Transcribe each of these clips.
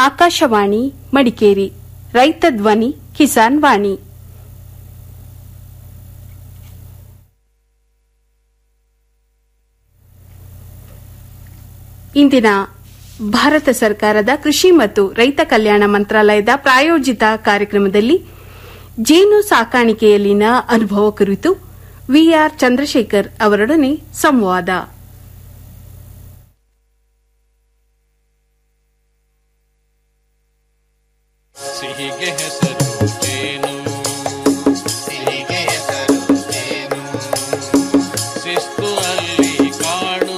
ಆಕಾಶವಾಣಿ ಮಡಿಕೇರಿ ರೈತ ಧ್ವನಿ ಕಿಸಾನ್ ವಾಣಿ ಇಂದಿನ ಭಾರತ ಸರ್ಕಾರದ ಕೃಷಿ ಮತ್ತು ರೈತ ಕಲ್ಯಾಣ ಮಂತ್ರಾಲಯದ ಪ್ರಾಯೋಜಿತ ಕಾರ್ಯಕ್ರಮದಲ್ಲಿ ಜೇನು ಸಾಕಾಣಿಕೆಯಲ್ಲಿನ ಅನುಭವ ಕುರಿತು ವಿಆರ್ ಚಂದ್ರಶೇಖರ್ ಅವರೊಡನೆ ಸಂವಾದ ಸಿಹಿಗೆ ಹೆಸರು ಜೇನು ಸಿಹಿಗೆ ಹೆಸರು ಜೇನು ಶಿಸ್ತು ಅಲ್ಲಿ ಕಾಡು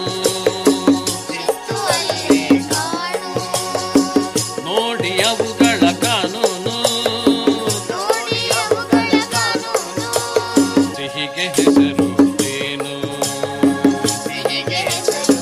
ಶಿಸ್ತು ಅಲ್ಲಿ ಕಾಡು ನೋಡಿ ಅವುಗಳ ಕಾನೂನು ನೋಡಿ ಅವುಗಳ ಕಾನೂನು ಸಿಹಿಗೆ ಹೆಸರು ಜೇನು ಸಿಹಿಗೆ ಹೆಸರು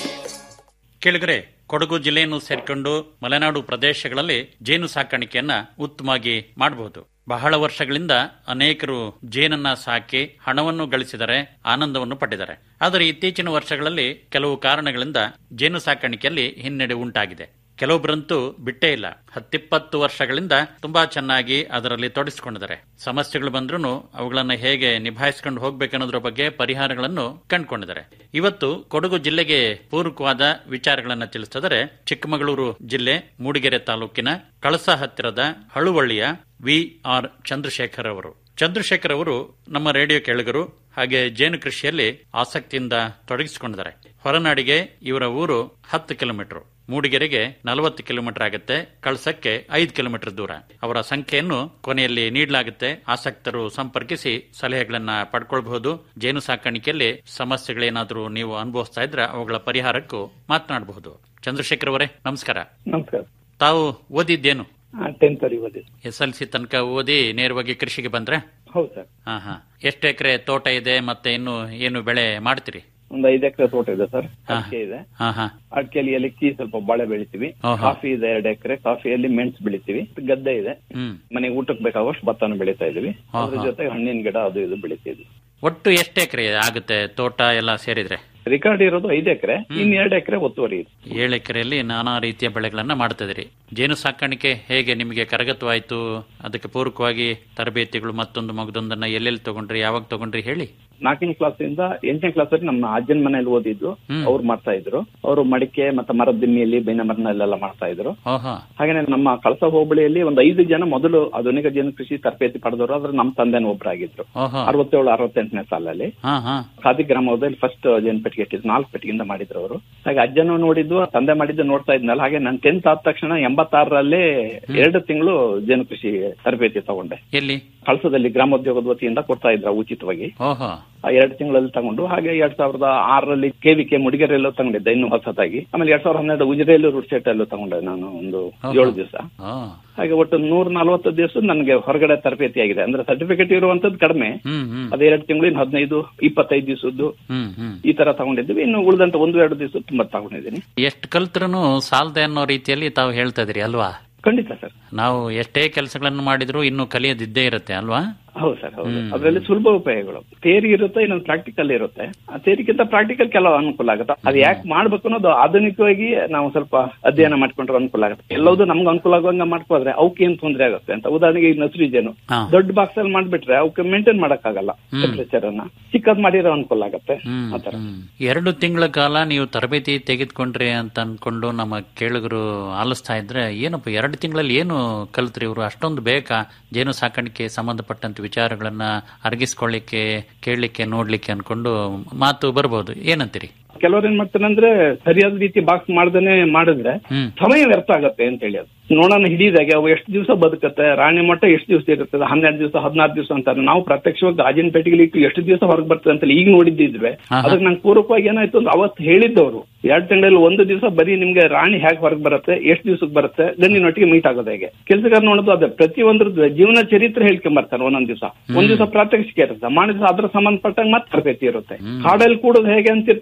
ಕೇಳಿದರೆ ಕೊಡಗು ಜಿಲ್ಲೆಯನ್ನು ಸೇರಿಕೊಂಡು ಮಲೆನಾಡು ಪ್ರದೇಶಗಳಲ್ಲಿ ಜೇನು ಸಾಕಾಣಿಕೆಯನ್ನ ಉತ್ತಮವಾಗಿ ಮಾಡಬಹುದು ಬಹಳ ವರ್ಷಗಳಿಂದ ಅನೇಕರು ಜೇನನ್ನ ಸಾಕಿ ಹಣವನ್ನು ಗಳಿಸಿದರೆ ಆನಂದವನ್ನು ಪಟ್ಟಿದ್ದಾರೆ ಆದರೆ ಇತ್ತೀಚಿನ ವರ್ಷಗಳಲ್ಲಿ ಕೆಲವು ಕಾರಣಗಳಿಂದ ಜೇನು ಸಾಕಾಣಿಕೆಯಲ್ಲಿ ಹಿನ್ನಡೆ ಉಂಟಾಗಿದೆ ಕೆಲವೊಬ್ಬರಂತೂ ಬಿಟ್ಟೇ ಇಲ್ಲ ಹತ್ತಿಪ್ಪತ್ತು ವರ್ಷಗಳಿಂದ ತುಂಬಾ ಚೆನ್ನಾಗಿ ಅದರಲ್ಲಿ ತೊಡಗಿಸಿಕೊಂಡಿದ್ದಾರೆ ಸಮಸ್ಯೆಗಳು ಬಂದ್ರೂ ಅವುಗಳನ್ನ ಹೇಗೆ ನಿಭಾಯಿಸಿಕೊಂಡು ಹೋಗ್ಬೇಕನ್ನೋದ್ರ ಬಗ್ಗೆ ಪರಿಹಾರಗಳನ್ನು ಕಂಡುಕೊಂಡಿದ್ದಾರೆ ಇವತ್ತು ಕೊಡಗು ಜಿಲ್ಲೆಗೆ ಪೂರಕವಾದ ವಿಚಾರಗಳನ್ನ ತಿಳಿಸಿದರೆ ಚಿಕ್ಕಮಗಳೂರು ಜಿಲ್ಲೆ ಮೂಡಿಗೆರೆ ತಾಲೂಕಿನ ಕಳಸ ಹತ್ತಿರದ ಹಳುವಳ್ಳಿಯ ವಿ ಆರ್ ಚಂದ್ರಶೇಖರ್ ಅವರು ಚಂದ್ರಶೇಖರ್ ಅವರು ನಮ್ಮ ರೇಡಿಯೋ ಕೇಳಿಗರು ಹಾಗೆ ಜೇನು ಕೃಷಿಯಲ್ಲಿ ಆಸಕ್ತಿಯಿಂದ ತೊಡಗಿಸಿಕೊಂಡಿದ್ದಾರೆ ಹೊರನಾಡಿಗೆ ಇವರ ಊರು ಹತ್ತು ಕಿಲೋಮೀಟರ್ ಮೂಡಿಗೆರೆಗೆ ನಲವತ್ತು ಕಿಲೋಮೀಟರ್ ಆಗುತ್ತೆ ಕಳಸಕ್ಕೆ ಐದು ಕಿಲೋಮೀಟರ್ ದೂರ ಅವರ ಸಂಖ್ಯೆಯನ್ನು ಕೊನೆಯಲ್ಲಿ ನೀಡಲಾಗುತ್ತೆ ಆಸಕ್ತರು ಸಂಪರ್ಕಿಸಿ ಸಲಹೆಗಳನ್ನ ಪಡ್ಕೊಳ್ಬಹುದು ಜೇನು ಸಾಕಾಣಿಕೆಯಲ್ಲಿ ಸಮಸ್ಯೆಗಳೇನಾದರೂ ನೀವು ಅನುಭವಿಸ್ತಾ ಇದ್ರೆ ಅವುಗಳ ಪರಿಹಾರಕ್ಕೂ ಮಾತನಾಡಬಹುದು ಚಂದ್ರಶೇಖರ್ ಅವರೇ ನಮಸ್ಕಾರ ನಮಸ್ಕಾರ ತಾವು ಓದಿದ್ದೇನು ಟೆಂತ್ ವರೆಗೆ ಓದಿದ್ದು ಎಸ್ ಎಲ್ ಸಿ ತನಕ ಓದಿ ನೇರವಾಗಿ ಕೃಷಿಗೆ ಬಂದ್ರೆ ಹೌದು ಸರ್ ಹಾ ಹಾ ಎಷ್ಟು ಎಕರೆ ತೋಟ ಇದೆ ಮತ್ತೆ ಇನ್ನು ಏನು ಬೆಳೆ ಮಾಡ್ತೀರಿ ಒಂದು ಐದು ಎಕರೆ ತೋಟ ಇದೆ ಸರ್ ಹಾ. ಅಡಿಕೆ ಇದೆ ಹಾ ಹಾ ಅಡಿಕೆಯಲ್ಲಿ ಏಲಕ್ಕಿ ಸ್ವಲ್ಪ ಬಾಳೆ ಬೆಳಿತೀವಿ ಆಹಾ. ಕಾಫಿ ಇದೆ ಎರಡು ಎಕರೆ ಕಾಫಿಯಲ್ಲಿ ಮೆಣಸು ಬೆಳಿತೀವಿ ಗದ್ದೆ ಇದೆ ಹ್ಮ್ ಮನೆಗೆ ಊಟಕ್ಕೆ ಬೇಕಾಗುವಷ್ಟು ಭತ್ತನ ಬೆಳಿತಾ ಇದೀವಿ ಅದ್ರ ಆಹಾ. ಜೊತೆ ಹಣ್ಣಿನ ಗಿಡ ಅದು ಇದು ಬೆಳಿತೀವಿ ಒಟ್ಟು ಎಷ್ಟು ಎಕರೆ ಆಗುತ್ತೆ ತೋಟ ಎಲ್ಲ ಸೇರಿದ್ರೆ ರಿಕಾರ್ಡ್ ಇರೋದು ಐದು ಎಕರೆ ಇನ್ ಎರಡು ಎಕರೆ ಒತ್ತುವರಿ ಇದೆ ಏಳು ಎಕರೆಯಲ್ಲಿ ನಾನಾ ರೀತಿಯ ಬೆಳೆಗಳನ್ನ ಮಾಡ್ತಿದ್ರಿ ಜೇನು ಸಾಕಾಣಿಕೆ ಹೇಗೆ ನಿಮಗೆ ಕರಗತವಾಯ್ತು ಅದಕ್ಕೆ ಪೂರಕವಾಗಿ ತರಬೇತಿಗಳು ಮತ್ತೊಂದು ಮಗದೊಂದನ್ನ ಎಲ್ಲೆಲ್ಲಿ ತಗೊಂಡ್ರಿ ಯಾವಾಗ ತಗೊಂಡ್ರಿ ಹೇಳಿ ನಾಲ್ಕನೇ ಕ್ಲಾಸ್ ಇಂದ ಎಂಟನೇ ಕ್ಲಾಸ್ ವರೆಗೆ ನಮ್ಮ ಅಜ್ಜನ ಮನೇಲಿ ಓದಿದ್ದು ಅವ್ರು ಮಾಡ್ತಾ ಇದ್ರು ಅವರು ಮಡಿಕೆ ಮತ್ತೆ ಮರದ ದಿಮ್ಮಿಯಲ್ಲಿ ಬೈನ ಮರನಲ್ಲೆಲ್ಲ ಮಾಡ್ತಾ ಇದ್ರು ಓಹೋ ಹಾಗೇನೆ ನಮ್ಮ ಕಳಸ ಹೋಬಳಿಯಲ್ಲಿ ಒಂದು ಐದು ಜನ ಮೊದಲು ಆಧುನಿಕ ಜೇನು ಕೃಷಿ ತರಬೇತಿ ಪಡೆದವರು ಆದ್ರೆ ನಮ್ಮ ತಂದೆನ ಒಬ್ಬರಾಗಿದ್ರು ಓಹೋ ಅರವತ್ತೇಳು ಅರವತ್ತೆಂಟನೇ ಸಾಲಲ್ಲಿ ಹಾ ಹಾ ಖಾದಿ ಗ್ರಾಮದಲ್ಲಿ ಫಸ್ಟ್ ಜೇನು ಪೆಟ್ಟಿಗೆ ಇಟ್ಟಿದ್ರು ನಾಲ್ಕು ಪೆಟ್ಟಿಗೆಯಿಂದ ಮಾಡಿದ್ರು ಅವರು ಹಾಗೆ ಅಜ್ಜನೂ ನೋಡಿದ್ದು ತಂದೆ ಮಾಡಿದ್ದು ನೋಡ್ತಾ ಇದ್ನಲ್ಲ ಹಾಗೆ ನಾನು ಟೆಂತ್ ಆದ ತಕ್ಷಣ ಎಂಬತ್ತಾರರಲ್ಲಿ ಎರಡು ತಿಂಗಳು ಜೇನು ಕೃಷಿ ತರಬೇತಿ ತಗೊಂಡೆ ಎಲ್ಲಿ ಕಳಸದಲ್ಲಿ ಗ್ರಾಮೋದ್ಯೋಗದ ವತಿಯಿಂದ ಕೊಡ್ತಾ ಇದ್ರ ಉಚಿತವಾಗಿ ಓಹೋ ಆ ಎರಡು ತಿಂಗಳಲ್ಲಿ ತಗೊಂಡು ಹಾಗೆ ಎರಡ್ ಸಾವಿರದ ಆರರಲ್ಲಿ ಕೆವಿಕೆ ಮುಡಿಗೆರೆಯಲ್ಲೂ ತಗೊಂಡಿದ್ದೆ ಇನ್ನು ಹೊಸದಾಗಿ ಆಮೇಲೆ ಎರಡ್ ಸಾವಿರದ ಹನ್ನೆರಡು ಉಜಿರೆಯಲ್ಲೂ ರೂಟ್ ಸೆಟ್ ಅಲ್ಲೂ ತಗೊಂಡೆ ನಾನು ಒಂದು ಏಳು ದಿವಸ ಆ, ಹಾಗೆ ಒಟ್ಟು ನೂರ ನಲವತ್ತು ದಿವಸ ನನಗೆ ಹೊರಗಡೆ ತರಬೇತಿ ಆಗಿದೆ ಅಂದ್ರೆ ಸರ್ಟಿಫಿಕೇಟ್ ಇರುವಂತದ್ದು ಕಡಿಮೆ ಹ್ಮ್ ಹ್ಮ್ ಅದೇ ಎರಡು ತಿಂಗಳಿನ ಹದಿನೈದು ಇಪ್ಪತ್ತೈದು ದಿವಸದ್ದು ಹ್ಮ್ ಹ್ಮ್ ಈ ತರ ತಗೊಂಡಿದ್ವಿ ಇನ್ನು ಉಳಿದಂತ ಒಂದು ಎರಡು ದಿವಸ ತುಂಬಾ ತಗೊಂಡಿದ್ದೀನಿ ಎಷ್ಟು ಕಲ್ತ್ರೂ ಸಾಲದೆ ಅನ್ನೋ ರೀತಿಯಲ್ಲಿ ತಾವು ಹೇಳ್ತಾ ಇದ್ರಿ ಅಲ್ವಾ ಖಂಡಿತ ಸರ್ ನಾವು ಎಷ್ಟೇ ಕೆಲಸಗಳನ್ನು ಮಾಡಿದ್ರು ಇನ್ನೂ ಕಲಿಯೋದಿದ್ದೇ ಇರುತ್ತೆ ಅಲ್ವಾ ಹೌದು ಸರ್ ಹೌದು ಅದರಲ್ಲಿ ಸುಲಭ ಉಪಯೋಗಗಳು ಥೇರಿ ಇರುತ್ತೆ ಇನ್ನೊಂದು ಪ್ರಾಕ್ಟಿಕಲ್ ಇರುತ್ತೆ ಆ ಥೇರಿಗಿಂತ ಪ್ರಾಕ್ಟಿಕಲ್ ಕೆಲವು ಅನುಕೂಲ ಆಗುತ್ತೆ ಅದು ಯಾಕೆ ಮಾಡ್ಬೇಕು ಅನ್ನೋದು ಆಧುನಿಕವಾಗಿ ನಾವು ಸ್ವಲ್ಪ ಅಧ್ಯಯನ ಮಾಡ್ಕೊಂಡ್ರೆ ಅನುಕೂಲ ಆಗುತ್ತೆ ಎಲ್ಲವೂ ನಮ್ಗೆ ಅನುಕೂಲ ಆಗುವಂಗ ಮಾಡ್ಕೊಂಡ್ರೆ ಅವಕ್ಕೆ ಏನ್ ತೊಂದರೆ ಆಗುತ್ತೆ ಅಂತ ಉದಾಹರಣೆಗೆ ಈ ನಸುರಿ ಜೇನು ಹಾ. ದೊಡ್ಡ ಬಾಕ್ಸ್ ಅಲ್ಲಿ ಮಾಡ್ಬಿಟ್ರೆ ಅವಕ್ಕೆ ಮೇಂಟೈನ್ ಮಾಡಕ್ಕಾಗಲ್ಲ ಟೆಂಪರೇಚರ್ ಅನ್ನ ಚಿಕ್ಕದ್ ಮಾಡಿರೋ ಅನುಕೂಲ ಆಗುತ್ತೆ ಹ್ಮ್, ಆತರ ಹ್ಮ್. ಎರಡು ತಿಂಗಳ ಕಾಲ ನೀವು ತರಬೇತಿ ತೆಗೆದುಕೊಂಡ್ರಿ ಅಂತ ಅನ್ಕೊಂಡು ನಮ್ಮ ಕೇಳುಗರು ಆಲಿಸ್ತಾ ಇದ್ರೆ ಏನಪ್ಪ ಎರಡು ತಿಂಗಳಲ್ಲಿ ಏನು ಕಲ್ತ್ರಿ ಇವರು ಅಷ್ಟೊಂದು ಬೇಕಾ ಜೇನು ಸಾಕಾಣಿಕೆ ಸಂಬಂಧಪಟ್ಟಂತ ವಿಚಾರಗಳನ್ನ ಅರಗಿಸ್ಕೊಳ್ಳಿಕ್ಕೆ ಕೇಳಲಿಕ್ಕೆ ನೋಡ್ಲಿಕ್ಕೆ ಅನ್ಕೊಂಡು ಮಾತು ಬರ್ಬೋದು ಏನಂತೀರಿ ಕೆಲವ್ರು ಏನ್ ಮಾಡ್ತಾರೆ ಅಂದ್ರೆ ಸರಿಯಾದ ರೀತಿ ಬಾಕ್ಸ್ ಮಾಡ್ದೇನೆ ಮಾಡಿದ್ರೆ ಹ್ಮ್ ಸಮಯ ವ್ಯರ್ಥ ಆಗತ್ತೆ ಅಂತ ಹೇಳಿ ಅದು ನೋಡೋಣ ಹಿಡಿದಾಗೆ ಅವು ಎಷ್ಟು ದಿವಸ ಬದುಕತ್ತೆ ರಾಣಿ ಮೊಟ್ಟೆ ಎಷ್ಟು ದಿವಸ ಇರುತ್ತದೆ ಹನ್ನೆರಡು ದಿವಸ ಹದಿನಾರು ದಿವಸ ಅಂತಾರೆ ನಾವು ಪ್ರತ್ಯಕ್ಷವಾಗಿ ಗಾಜಿನ ಪೆಟ್ಟಿಗೆ ಇಟ್ಟು ಎಷ್ಟು ದಿವಸ ಹೊರಗೆ ಬರ್ತದೆ ಅಂತ ಈಗ ನೋಡಿದ್ದಿದ್ವಿ ಆಹಾ. ಅದಕ್ಕೆ ನಂಗೆ ಪೂರ್ವಕವಾಗಿ ಏನಾಯ್ತು ಅಂದ್ರೆ ಅವತ್ತು ಹೇಳಿದ್ದವರು ಎರಡು ತಿಂಗಳಲ್ಲಿ ಒಂದು ದಿವಸ ಬರೀ ನಿಮ್ಗೆ ರಾಣಿ ಹೇಗೆ ಹೊರಗೆ ಬರುತ್ತೆ ಎಷ್ಟು ದಿವಸಕ್ಕೆ ಬರುತ್ತೆ ಗಂಡಿನೊಟ್ಟಿಗೆ ಮೀಟ್ ಆಗೋದು ಹೇಗೆ ಕೆಲಸಗಾರ ನೋಡೋದು ಅದೇ ಪ್ರತಿ ಒಂದ್ರದ್ದು ಜೀವನ ಚರಿತ್ರೆ ಹೇಳ್ಕೊಂಬರ್ತಾರೆ ಒಂದೊಂದ್ ದಿವಸ ಒಂದ್ ದಿವಸ ಪ್ರಾತ್ಯಕ್ಷಿಕೆ ಇರುತ್ತೆ ಮಾಡಿದ್ರೆ ಅದ್ರ ಸಂಬಂಧಪಟ್ಟಂಗೆ ಮತ್ತೆ ತರಬೇತಿ ಇರುತ್ತೆ ಕಾಡಲ್ಲಿ ಕೂಡೋದು ಹೇಗೆ ಅಂತ ಇರ್ತದೆ ಪೆಟ್ಟಿಗೆ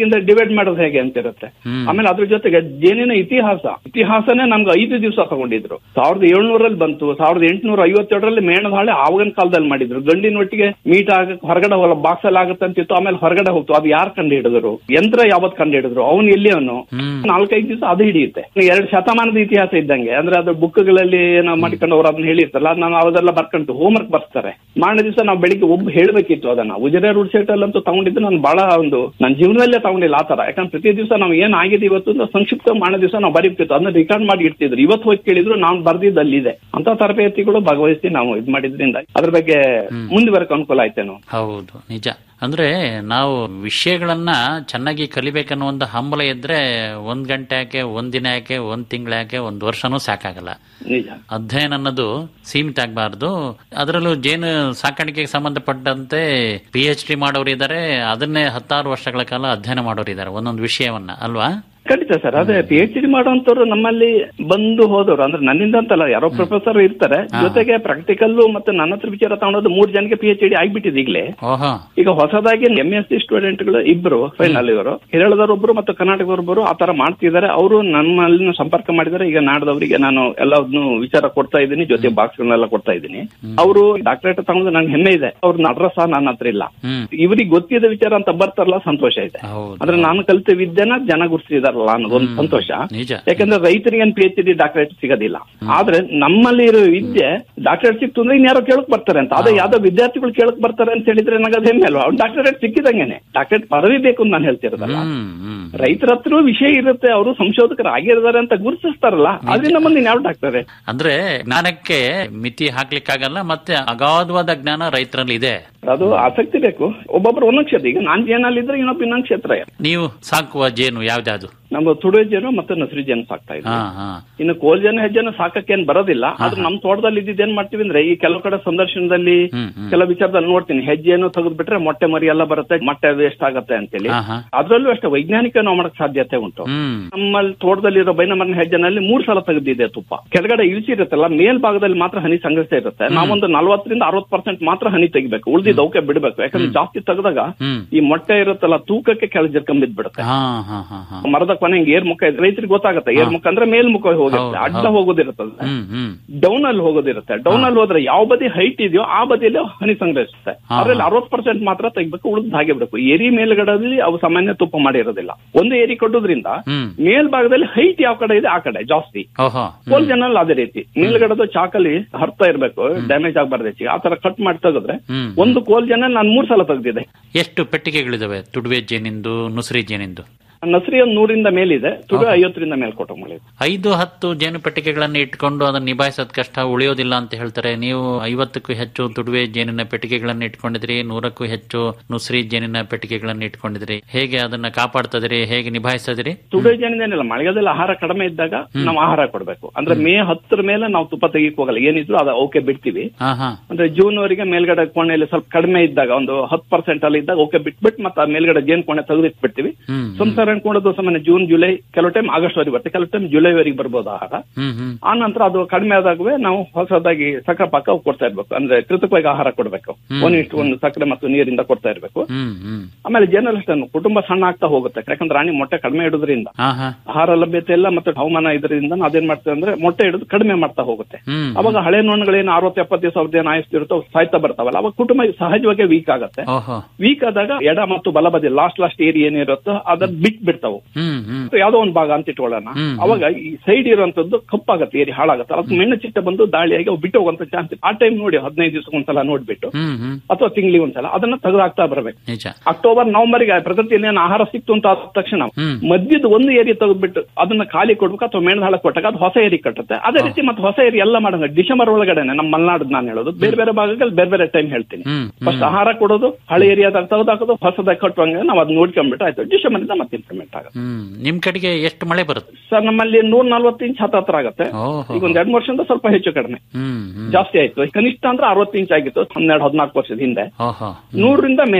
ಜೇನಿಗಿಂತ ಡಿವೈಡ್ ಮಾಡೋದು ಹೇಗೆ ಅಂತ ಇರುತ್ತೆ ಹ್ಮ್. ಆಮೇಲೆ ಅದ್ರ ಜೊತೆಗೆ ಜೇನಿನ ಇತಿಹಾಸ ಇತಿಹಾಸನೇ ನಮ್ಗೆ ಐದು ದಿವಸ ತಗೊಂಡಿದ್ರು ಸಾವಿರದ ಏಳ್ನೂರಲ್ಲಿ ಬಂತು ಸಾವಿರದ ಎಂಟುನೂರ ಐವತ್ತೇಳರಲ್ಲಿ ಮೇಣದ ಹಾಳೆ ಆವಾಗಿನ ಕಾಲದಲ್ಲಿ ಮಾಡಿದ್ರು ಗಂಡಿನ ಒಟ್ಟಿಗೆ ಮೀಟ್ ಆಗಕ್ಕೆ ಹೊರಗಡೆ ಹೊಲ ಬಾಕ್ಸ್ ಅಲ್ಲಿ ಆಗುತ್ತೆ ಅಂತಿತ್ತು ಆಮೇಲೆ ಹೊರಗಡೆ ಹೋಗ್ತು ಅದು ಯಾರು ಕಂಡು ಹಿಡಿದ್ರು ಯಂತ್ರ ಯಾವತ್ ಕಂಡು ಹಿಡಿದ್ರು ಅವನು ಎಲ್ಲಿ ಅವನು ಹ್ಮ್. ನಾಲ್ಕೈದು ದಿವಸ ಅದು ಹಿಡಿಯುತ್ತೆ ಎರಡು ಶತಮಾನದ ಇತಿಹಾಸ ಇದ್ದಂಗೆ ಅಂದ್ರೆ ಅದು ಬುಕ್ಗಳಲ್ಲಿ ಏನೋ ಮಾಡಿಕೊಂಡು ಅವ್ರು ಅದನ್ನ ಹೇಳಿರ್ತಾರಲ್ಲ ಅದ್ ನಾವು ಅದೆಲ್ಲ ಬರ್ಕೊಂಡು ಹೋಮ್ವರ್ಕ್ ಬರ್ತಾರೆ ಮಾರನೇ ದಿವಸ ನಾವು ಬೆಳಿಗ್ಗೆ ಒಬ್ಬ ಹೇಳ್ಬೇಕಿತ್ತು ಅದನ್ನ ಉಜಿರೆ ರೂಡ್ ಸೆಟ್ ಅಲ್ಲಿ ಅಂತೂ ತಗೊಂಡಿದ್ದು ನಾನು ಬಹಳ ಒಂದು ನನ್ನ ಜೀವನದಲ್ಲೇ ತಗೊಂಡಿಲ್ಲ ಆ ತರ ಯಾಕಂದ್ರೆ ಪ್ರತಿ ದಿವಸ ನಾವು ಏನ್ ಆಗಿದೆ ಇವತ್ತು ಅಂತ ಸಂಕ್ಷಿಪ್ತ ಮಾರನೇ ದಿವಸ ನಾವು ಬರೀತಿತ್ತು ಅದನ್ನ ರಿಕಾರ್ಡ್ ಮಾಡಿ ಇಡ್ತಿದ್ರು ಇವತ್ತು ಹೋಗಿ ಕೇಳಿದ್ರು ನಾನು ಬರ್ದಿದ್ದು ಅಲ್ಲಿದೆ ಅಂತ ತರಬೇತಿಗಳು ಭಾಗವಹಿಸಿ ನಾವು ಇದ್ ಮಾಡಿದ್ರಿಂದ ಅದ್ರ ಬಗ್ಗೆ ಮುಂದುವರಕ್ಕೆ ಅನುಕೂಲ ಆಯ್ತೇನೋ ಹೌದು ನಿಜ ಅಂದ್ರೆ ನಾವು ವಿಷಯಗಳನ್ನ ಚೆನ್ನಾಗಿ ಕಲಿಬೇಕನ್ನೋ ಒಂದು ಹಂಬಲ ಇದ್ರೆ ಒಂದ್ ಗಂಟೆ ಯಾಕೆ ಒಂದ್ ದಿನ ಯಾಕೆ ಒಂದ್ ತಿಂಗಳ ಯಾಕೆ ಒಂದ್ ವರ್ಷನೂ ಸಾಕಾಗಲ್ಲ ನಿಜ ಅಧ್ಯಯನ ಅನ್ನೋದು ಸೀಮಿತ ಆಗಬಾರ್ದು ಅದರಲ್ಲೂ ಜೇನು ಸಾಕಾಣಿಕೆಗೆ ಸಂಬಂಧಪಟ್ಟಂತೆ ಪಿ ಎಚ್ ಡಿ ಮಾಡೋರು ಇದ್ದಾರೆ ಅದನ್ನೇ ಹತ್ತಾರು ವರ್ಷಗಳ ಕಾಲ ಅಧ್ಯಯನ ಮಾಡೋರು ಇದ್ದಾರೆ ಒಂದೊಂದು ವಿಷಯವನ್ನ ಅಲ್ವಾ ಖಂಡಿತ ಸರ್ ಅದೇ ಪಿ ಎಚ್ ಡಿ ಮಾಡುವಂತವ್ರು ನಮ್ಮಲ್ಲಿ ಬಂದು ಹೋದವರು ಅಂದ್ರೆ ನನ್ನಿಂದ ಅಂತಲ್ಲ ಯಾರೋ ಪ್ರೊಫೆಸರ್ ಇರ್ತಾರೆ ಜೊತೆಗೆ ಪ್ರಾಕ್ಟಿಕಲ್ ಮತ್ತೆ ನನ್ನ ಹತ್ರ ವಿಚಾರ ತಗೊಂಡೋದು ಮೂರ್ ಜನಕ್ಕೆ ಪಿ ಎಚ್ ಡಿ ಆಗ್ಬಿಟ್ಟಿದೆ ಈಗಲೇ ಓಹೋ ಈಗ ಹೊಸದಾಗಿ ಎಂ ಎಸ್ ಸಿ ಸ್ಟೂಡೆಂಟ್ಗಳು ಇಬ್ರು ಫೈನಲ್ ಇವರು ಕೇರಳದವರೊಬ್ರು ಮತ್ತು ಕರ್ನಾಟಕದವರೊಬ್ಬರು ಆ ತರ ಮಾಡ್ತಿದ್ದಾರೆ ಅವರು ನಮ್ಮಲ್ಲಿ ಸಂಪರ್ಕ ಮಾಡಿದ್ದಾರೆ ಈಗ ನಾಡ್ದವರಿಗೆ ನಾನು ಎಲ್ಲದನ್ನು ವಿಚಾರ ಕೊಡ್ತಾ ಇದ್ದೀನಿ ಜೊತೆ ಬಾಕ್ಸ್ ಗಳನ್ನೆಲ್ಲ ಕೊಡ್ತಾ ಇದ್ದೀನಿ ಅವರು ಡಾಕ್ಟರೇಟ್ ತಗೊಂಡು ನಂಗೆ ಹೆಮ್ಮೆ ಇದೆ ಅವ್ರ ಅಡ್ರೆಸ್ ಸಹ ನನ್ನ ಹತ್ರ ಇಲ್ಲ ಹ್ಮ್ ಇವ್ರಿಗೆ ಗೊತ್ತಿದ್ದ ವಿಚಾರ ಅಂತ ಬರ್ತಾರಲ್ಲ ಸಂತೋಷ ಇದೆ ಹೌದು ಅಂದ್ರೆ ನಾನು ಕಲಿತ ವಿದ್ಯೆನ ಜನ ಗುರುತಿಸಿದಾರಲ್ಲ ಅನ್ನೋದೊಂದು ಹ್ಮ್. ಸಂತೋಷ ನಿಜ ಯಾಕಂದ್ರೆ ರೈತರಿಗೆ ಪಿ ಎಚ್ ಡಿ ಡಾಕ್ಟರೇಟ್ ಸಿಗೋದಿಲ್ಲ ಆದ್ರೆ ನಮ್ಮಲ್ಲಿ ಇರೋ ವಿದ್ಯೆ ಡಾಕ್ಟರೇಟ್ ಸಿಕ್ತು ಅಂದ್ರೆ ಇನ್ಯಾರೋ ಕೇಳಕ್ ಬರ್ತಾರೆ ಅಂತ ಅದೇ ಯಾವ್ದೋ ವಿದ್ಯಾರ್ಥಿಗಳು ಕೇಳಕ್ ಬರ್ತಾರೆ ಅಂತ ಹೇಳಿದ್ರೆ ನನಗೆ ಅದು ಹೆಮ್ಮೆ ಅಲ್ವಾ ಅವ್ನು ಡಾಕ್ಟರೇಟ್ ಸಿಕ್ಕಿದಂಗೆನೆ ಡಾಕ್ಟರೇಟ್ ಪದವಿ ಬೇಕು ಅಂತ ನಾನು ಹೇಳ್ತಿರೋದಲ್ಲ ಹ್ಮ್ ಹ್ಮ್ ರೈತರ ಹತ್ರ ವಿಷಯ ಇರುತ್ತೆ ಅವರು ಸಂಶೋಧಕರು ಆಗಿರ್ತಾರೆ ಅಂತ ಗುರುತಿಸ್ತಾರಲ್ಲ ಅದರಿಂದ ಮುಂದೆ ಯಾವ ಡಾಕ್ಟರೇಟ್ ಅಂದ್ರೆ ಜ್ಞಾನಕ್ಕೆ ಮಿತಿ ಹಾಕ್ಲಿಕ್ಕಾಗಲ್ಲ ಮತ್ತೆ ಅಗಾಧವಾದ ಜ್ಞಾನ ರೈತರಲ್ಲಿ ಇದೆ ಅದು ಆಸಕ್ತಿ ಬೇಕು ಒಬ್ಬೊಬ್ರು ಒಂದೊಂದು ಕ್ಷೇತ್ರ ಈಗ ನಾನ್ ಜೇನಲ್ಲಿ ಇದ್ರೆ ಇನ್ನೊಬ್ಬ ಇನ್ನೊಂದು ಕ್ಷೇತ್ರ ನೀವು ಸಾಕುವ ಜೇನು ಯಾವ್ದಾದ್ರು ನಮ್ದು ತುಡುವೆ ಜೇನು ಮತ್ತೆ ನಸರಿ ಜೇನು ಸಾಕ್ತಾ ಇದ್ವಿ ಹಾ ಹಾ ಇನ್ನು ಕೋಲ್ ಜನ ಹೆಜ್ಜೆನ ಸಾಕಕ್ಕೇನ್ ಬರೋದಿಲ್ಲ ಆದ್ರೆ ನಮ್ ತೋಟದಲ್ಲಿ ಇದ್ದಿದ್ದು ಏನ್ ಮಾಡ್ತೀವಿ ಅಂದ್ರೆ ಈ ಕೆಲವು ಕಡೆ ಸಂದರ್ಶನದಲ್ಲಿ ಹ್ಮ್, ಹ್ಮ್. ಕೆಲವು ವಿಚಾರದಲ್ಲಿ ನೋಡ್ತೀನಿ ಹೆಜ್ಜೆಯನ್ನು ತೆಗೆದು ಬಿಟ್ರೆ ಮೊಟ್ಟೆ ಮರಿ ಎಲ್ಲ ಬರುತ್ತೆ ಮೊಟ್ಟೆ ವೇಸ್ಟ್ ಆಗತ್ತೆ ಅಂತೇಳಿ ಹಾ, ಹಾ. ಅದ್ರಲ್ಲೂ ಅಷ್ಟೇ ವೈಜ್ಞಾನಿಕ ನಾವು ಮಾಡಕ್ ಸಾಧ್ಯತೆ ಉಂಟು ಹ್ಮ್ ನಮ್ಮಲ್ಲಿ ತೋಟದಲ್ಲಿರೋ ಬೈನಮರನ ಹೆಜ್ಜೆನಲ್ಲಿ ಮೂರ್ ಸಲ ತೆಗೆದಿದೆ ತುಪ್ಪ ಕೆಳಗಡೆ ಇಳಿಸಿರುತ್ತಲ್ಲ ಮೇಲ್ಭಾಗದಲ್ಲಿ ಮಾತ್ರ ಹನಿ ಸಂಗ್ರಹಿಸ್ತಾ ಇರುತ್ತೆ ನಾವೊಂದು ನಲ್ವತ್ತರಿಂದ ಅರವತ್ ಪರ್ಸೆಂಟ್ ಮಾತ್ರ ಹನಿ ತೆಗಿಬೇಕು ಉಳಿದಿದ್ದು ಅವಕ್ಕೆ ಬಿಡಬೇಕು ಯಾಕಂದ್ರೆ ಜಾಸ್ತಿ ತೆಗೆದಾಗ ಹ್ಮ್ ಈ ಮೊಟ್ಟೆ ಇರುತ್ತಲ್ಲ ತೂಕಕ್ಕೆ ಕೆಳಗೆ ಜರ್ಕೊಂಡ್ ಬಿದ್ಬಿಡುತ್ತೆ ಹಾ ಹಾ ಹಾ ಹಾ ಮರದ ಕೊನೆ ಹಿಂಗೆ ಏರ್ ಮುಖ ಇದೆ ರೈತರಿಗೆ ಗೊತ್ತಾಗುತ್ತೆ ಏರ್ ಮುಖ ಅಂದ್ರೆ ಮೇಲ್ಮುಖ ಹೋಗುತ್ತೆ ಹೌದು, ಅಡ್ಡ ಹೌದು. ಹೋಗೋದಿರುತ್ತದೆ ಹ್ಮ್ ಹ್ಮ್ ಡೌನ್ ಅಲ್ಲಿ ಹೋಗೋದಿರುತ್ತೆ ಡೌನ್ ಅಲ್ಲಿ ಹೋದ್ರೆ ಯಾವ ಬದಿ ಹೈಟ್ ಇದೆಯೋ ಆ ಬದಿಯಲ್ಲಿ ಹನಿ ಸಂಗ್ರಹಿಸುತ್ತೆ ಹಾ, ಅದ್ರಲ್ಲಿ ಹಾ. ಅರವತ್ ಪರ್ಸೆಂಟ್ ಮಾತ್ರ ತೆಗಿಬೇಕು ಉಳಿದ್ ಹಾಗೆ ಬಿಡಬೇಕು ಏರಿ ಮೇಲ್ಗಡಲ್ಲಿ ಅವು ಸಾಮಾನ್ಯ ತುಪ್ಪ ಮಾಡಿರೋದಿಲ್ಲ ಒಂದು ಏರಿ ಕೊಡೋದ್ರಿಂದ ಹ್ಮ್ ಮೇಲ್ಭಾಗದಲ್ಲಿ ಹೈಟ್ ಯಾವ ಕಡೆ ಇದೆ ಆ ಕಡೆ ಜಾಸ್ತಿ ಓಹೋ ಕೋಲ್ ಜನರಲ್ಲಿ ಅದೇ ರೀತಿ ಮೇಲ್ಗಡೆದು ಚಾಕಲ್ಲಿ ಹರ್ತಾ ಇರ್ಬೇಕು ಡ್ಯಾಮೇಜ್ ಆಗಬಾರ್ದು ಹೆಚ್ಚಿಗೆ ಆ ತರ ಕಟ್ ಮಾಡಿ ತೆಗೆದ್ರೆ ಹ್ಮ್ ಒಂದು ಕೋಲ್ ಜನ ನಾನು ಮೂರ್ ಸಲ ತೆಗೆದಿದೆ ಎಷ್ಟು ಪೆಟ್ಟಿಗೆಗಳಿದಾವೆ ತುಡುವೆ ಜೇನಿಂದು ನುಸ್ರಿ ಜೇನಿಂದು ನರ್ಸರಿ ಒಂದು ನೂರಿಂದ ಮೇಲಿದೆ ತುಡು ಐವತ್ತರಿಂದ ಮೇಲ್ ಕೊಟ್ಟು ಮಾಡಿದೆ ಐದು ಹತ್ತು ಜೇನು ಪೆಟ್ಟಿಗೆಗಳನ್ನು ಇಟ್ಕೊಂಡು ಅದನ್ನ ನಿಭಾಯಿಸೋದ್ ಕಷ್ಟ ಉಳಿಯೋದಿಲ್ಲ ಅಂತ ಹೇಳ್ತಾರೆ ನೀವು ಐವತ್ತಕ್ಕೂ ಹೆಚ್ಚು ತುಡುವೆ ಜೇನಿನ ಪೆಟ್ಟಿಗೆಗಳನ್ನು ಇಟ್ಕೊಂಡಿದ್ರಿ ನೂರಕ್ಕೂ ಹೆಚ್ಚು ನುಸ್ರಿ ಜೇನಿನ ಪೆಟ್ಟಿಗೆಗಳನ್ನು ಇಟ್ಕೊಂಡಿದ್ರಿ ಹೇಗೆ ಅದನ್ನ ಕಾಪಾಡ್ತದ್ರಿ ಹೇಗೆ ನಿಭಾಯಿಸದ್ರಿ ತುಡು ಏನಿಲ್ಲ ಮಳೆಗಾಲದಲ್ಲಿ ಆಹಾರ ಕಡಿಮೆ ಇದ್ದಾಗ ನಾವು ಆಹಾರ ಕೊಡಬೇಕು ಅಂದ್ರೆ ಮೇ ಹತ್ತರ ಮೇಲೆ ನಾವು ತುಪ್ಪ ತೆಗಿಕ್ ಹೋಗಲ್ಲ ಏನಿದ್ರು ಅದು ಓಕೆ ಬಿಡ್ತೀವಿ ಹಾ ಹಾ ಅಂದ್ರೆ ಜೂನ್ ವರೆಗೆ ಮೇಲ್ಗಡೆ ಕೋಣೆಯಲ್ಲಿ ಸ್ವಲ್ಪ ಕಡಿಮೆ ಇದ್ದಾಗ ಒಂದು ಹತ್ತು ಪರ್ಸೆಂಟ್ ಅಲ್ಲಿ ಇದ್ದಾಗ ಓಕೆ ಬಿಟ್ಬಿಟ್ಟು ಮತ್ತೆ ಆ ಮೇಲ್ಗಡೆ ಜೇನ್ ಕೋಣೆ ತೆಗೆದಿಟ್ಬಿಡ್ತೀವಿ ಹ್ಮ್ ಸಂಸಾರ ಅನ್ಕೊಳ್ಳೋದು ಸಾಮಾನ್ಯ ಜೂನ್ ಜುಲೈ ಕೆಲವು ಟೈಮ್ ಆಗಸ್ಟ್ ವರೆಗೆ ಬರುತ್ತೆ ಕೆಲವು ಟೈಮ್ ಜುಲೈ ವರೆಗೆ ಬರ್ಬೋದು ಆಹಾರ ಹ್ಮ್ ಹ್ಮ್ ಆ ನಂತರ ಅದು ಕಡಿಮೆ ಆದಾಗವೇ ನಾವು ಹೊಸದಾಗಿ ಸಕ್ಕರೆ ಪಾಕ ಕೊಡ್ತಾ ಇರ್ಬೇಕು ಅಂದ್ರೆ ಕೃತಕವಾಗಿ ಆಹಾರ ಕೊಡಬೇಕು ಒಂದ್ ಇಷ್ಟು ಒಂದು ಸಕ್ಕರೆ ಮತ್ತು ನೀರಿಂದ ಕೊಡ್ತಾ ಇರ್ಬೇಕು ಹ್ಮ್ ಹ್ಮ್ ಆಮೇಲೆ ಜೇನಲ್ಲಿ ಅಷ್ಟೇ ಕುಟುಂಬ ಸಣ್ಣ ಆಗ್ತಾ ಹೋಗುತ್ತೆ ಯಾಕಂದ್ರೆ ರಾಣಿ ಮೊಟ್ಟೆ ಕಡಿಮೆ ಇಡೋದ್ರಿಂದ ಹಾ ಹಾ ಆಹಾರ ಲಭ್ಯತೆ ಇಲ್ಲ ಮತ್ತೆ ಹವಾಮಾನ ಇದರಿಂದ ಅದೇನ್ ಮಾಡ್ತೇವೆ ಅಂದ್ರೆ ಮೊಟ್ಟೆ ಹಿಡಿದು ಕಡಿಮೆ ಮಾಡ್ತಾ ಹೋಗುತ್ತೆ ಹ್ಮ್ ಅವಾಗ ಹಳೆ ನೋಣಗಳೇನು ಅರವತ್ತು ಎಪ್ಪತ್ತು ದಿವಸ ಅವ್ರದ್ದು ಏನು ಆಯಸ್ಸು ಸಾಯ್ತಾ ಬರ್ತಾವಲ್ಲ ಅವಾಗ ಕುಟುಂಬ ಸಹಜವಾಗಿ ವೀಕ್ ಆಗುತ್ತೆ ಓಹೋ ವೀಕ್ ಆದಾಗ ಎಡ ಮತ್ತು ಬಲಬದಿ ಲಾಸ್ಟ್ ಲಾಸ್ಟ್ ಏರಿ ಏನಿರುತ್ತೋ ಅದನ್ನ ಬಿಟ್ ಬಿಡ್ತಾವು ಹ್ಮ್ ಹ್ಮ್ ಯಾವ್ದೋ ಒಂದು ಭಾಗ ಅಂತ ಇಟ್ಕೊಳ್ಳೋಣ ಹ್ಮ್. ಅವಾಗ ಈ ಸೈಡ್ ಇರುವಂತದ್ದು ಕಪ್ಪಾಗತ್ತೆ ಏರಿ ಹಾಳಾಗತ್ತೆ ಅದಕ್ಕೆ ಮೆಣ್ಣು ಚಿಟ್ಟ ಬಂದು ದಾಳಿಯಾಗಿ ಅವು ಬಿಟ್ಟು ಹೋಗುವಂತ ಚಾನ್ಸ್ ಆ ಟೈಮ್ ನೋಡಿ ಹದಿನೈದು ದಿವಸಕ್ಕೊಂದ್ಸಲ ನೋಡ್ಬಿಟ್ಟು ಹ್ಮ್ ಹ್ಮ್ ಅಥವಾ ತಿಂಗಳಿಗೆ ಒಂದ್ಸಲ ಅದನ್ನ ತೆಗೆದಾಕ್ತಾ ಬರ್ಬೇಕು ನಿಜ ಅಕ್ಟೋಬರ್ ನವೆಂಬರ್ಗೆ ಪ್ರಕೃತಿಯಲ್ಲಿ ಏನು ಆಹಾರ ಸಿಕ್ತು ಅಂತ ಆದ ತಕ್ಷಣ ಹ್ಮ್. ಮಧ್ಯದ ಒಂದು ಏರಿ ತೆಗೆದ್ಬಿಟ್ಟು ಅದನ್ನ ಖಾಲಿ ಕೊಡ್ಬೇಕು ಅಥವಾ ಮೇಣದ ಹಾಳ ಕೊಟ್ಟಾಗ ಅದು ಹೊಸ ಏರಿ ಕಟ್ಟುತ್ತೆ ಅದೇ ರೀತಿ ಮತ್ತೆ ಹೊಸ ಏರಿ ಎಲ್ಲ ಮಾಡಂಗ ಡಿಸೆಂಬರ್ ಒಳಗಡೆನೆ ನಮ್ಮ ಮಲೆನಾಡು ನಾನು ಹೇಳೋದು ಬೇರೆ ಬೇರೆ ಭಾಗಗಳಲ್ಲಿ ಬೇರೆ ಬೇರೆ ಟೈಮ್ ಹೇಳ್ತೀನಿ ಹ್ಮ್ ಫಸ್ಟ್ ಆಹಾರ ಕೊಡೋದು ಹಳೆ ಏರಿಯಾದಾಗ ತೆಗೆದಾಕೋದು ಹೊಸದಾಗಿ ಕಟ್ಟುವಂಗೆ ನಾವು ಅದನ್ನ ನೋಡ್ಕೊಂಡ್ಬಿಟ್ಟು ಆಯ್ತು ಡಿಸೆಂಬರ್ ಇಂದ ಮತ್ತೆ ಇಂಪ್ಲಿಮೆಂಟ್ ಆಗುತ್ತೆ ಹ್ಮ್ ನಿಮ್ ಕಡೆಗೆ ಎಷ್ಟು ಮಳೆ ಬರುತ್ತೆ ಸರ್ ನಮ್ಮಲ್ಲಿ ನೂರ ನಲ್ವತ್ತು ಇಂಚ್ ಹತ್ರ ಆಗುತ್ತೆ ಓಹೋ ಈಗ ಒಂದ್ ಎರಡು ವರ್ಷದಿಂದ ಸ್ವಲ್ಪ ಹೆಚ್ಚು ಕಡಿಮೆ ಹ್ಮ್ ಹ್ಮ್ ಜಾಸ್ತಿ ಆಯ್ತು ಕನಿಷ್ಠ ಅಂದ್ರೆ ಅರವತ್ತು ಇಂಚ್ ಆಗಿತ್ತು ಹನ್ನೆರಡು ಹದಿನಾಲ್ಕು ವರ್ಷದ ಹಿಂದೆ ಓಹೋ ನೂರರಿಂದ ಮೇಲೆ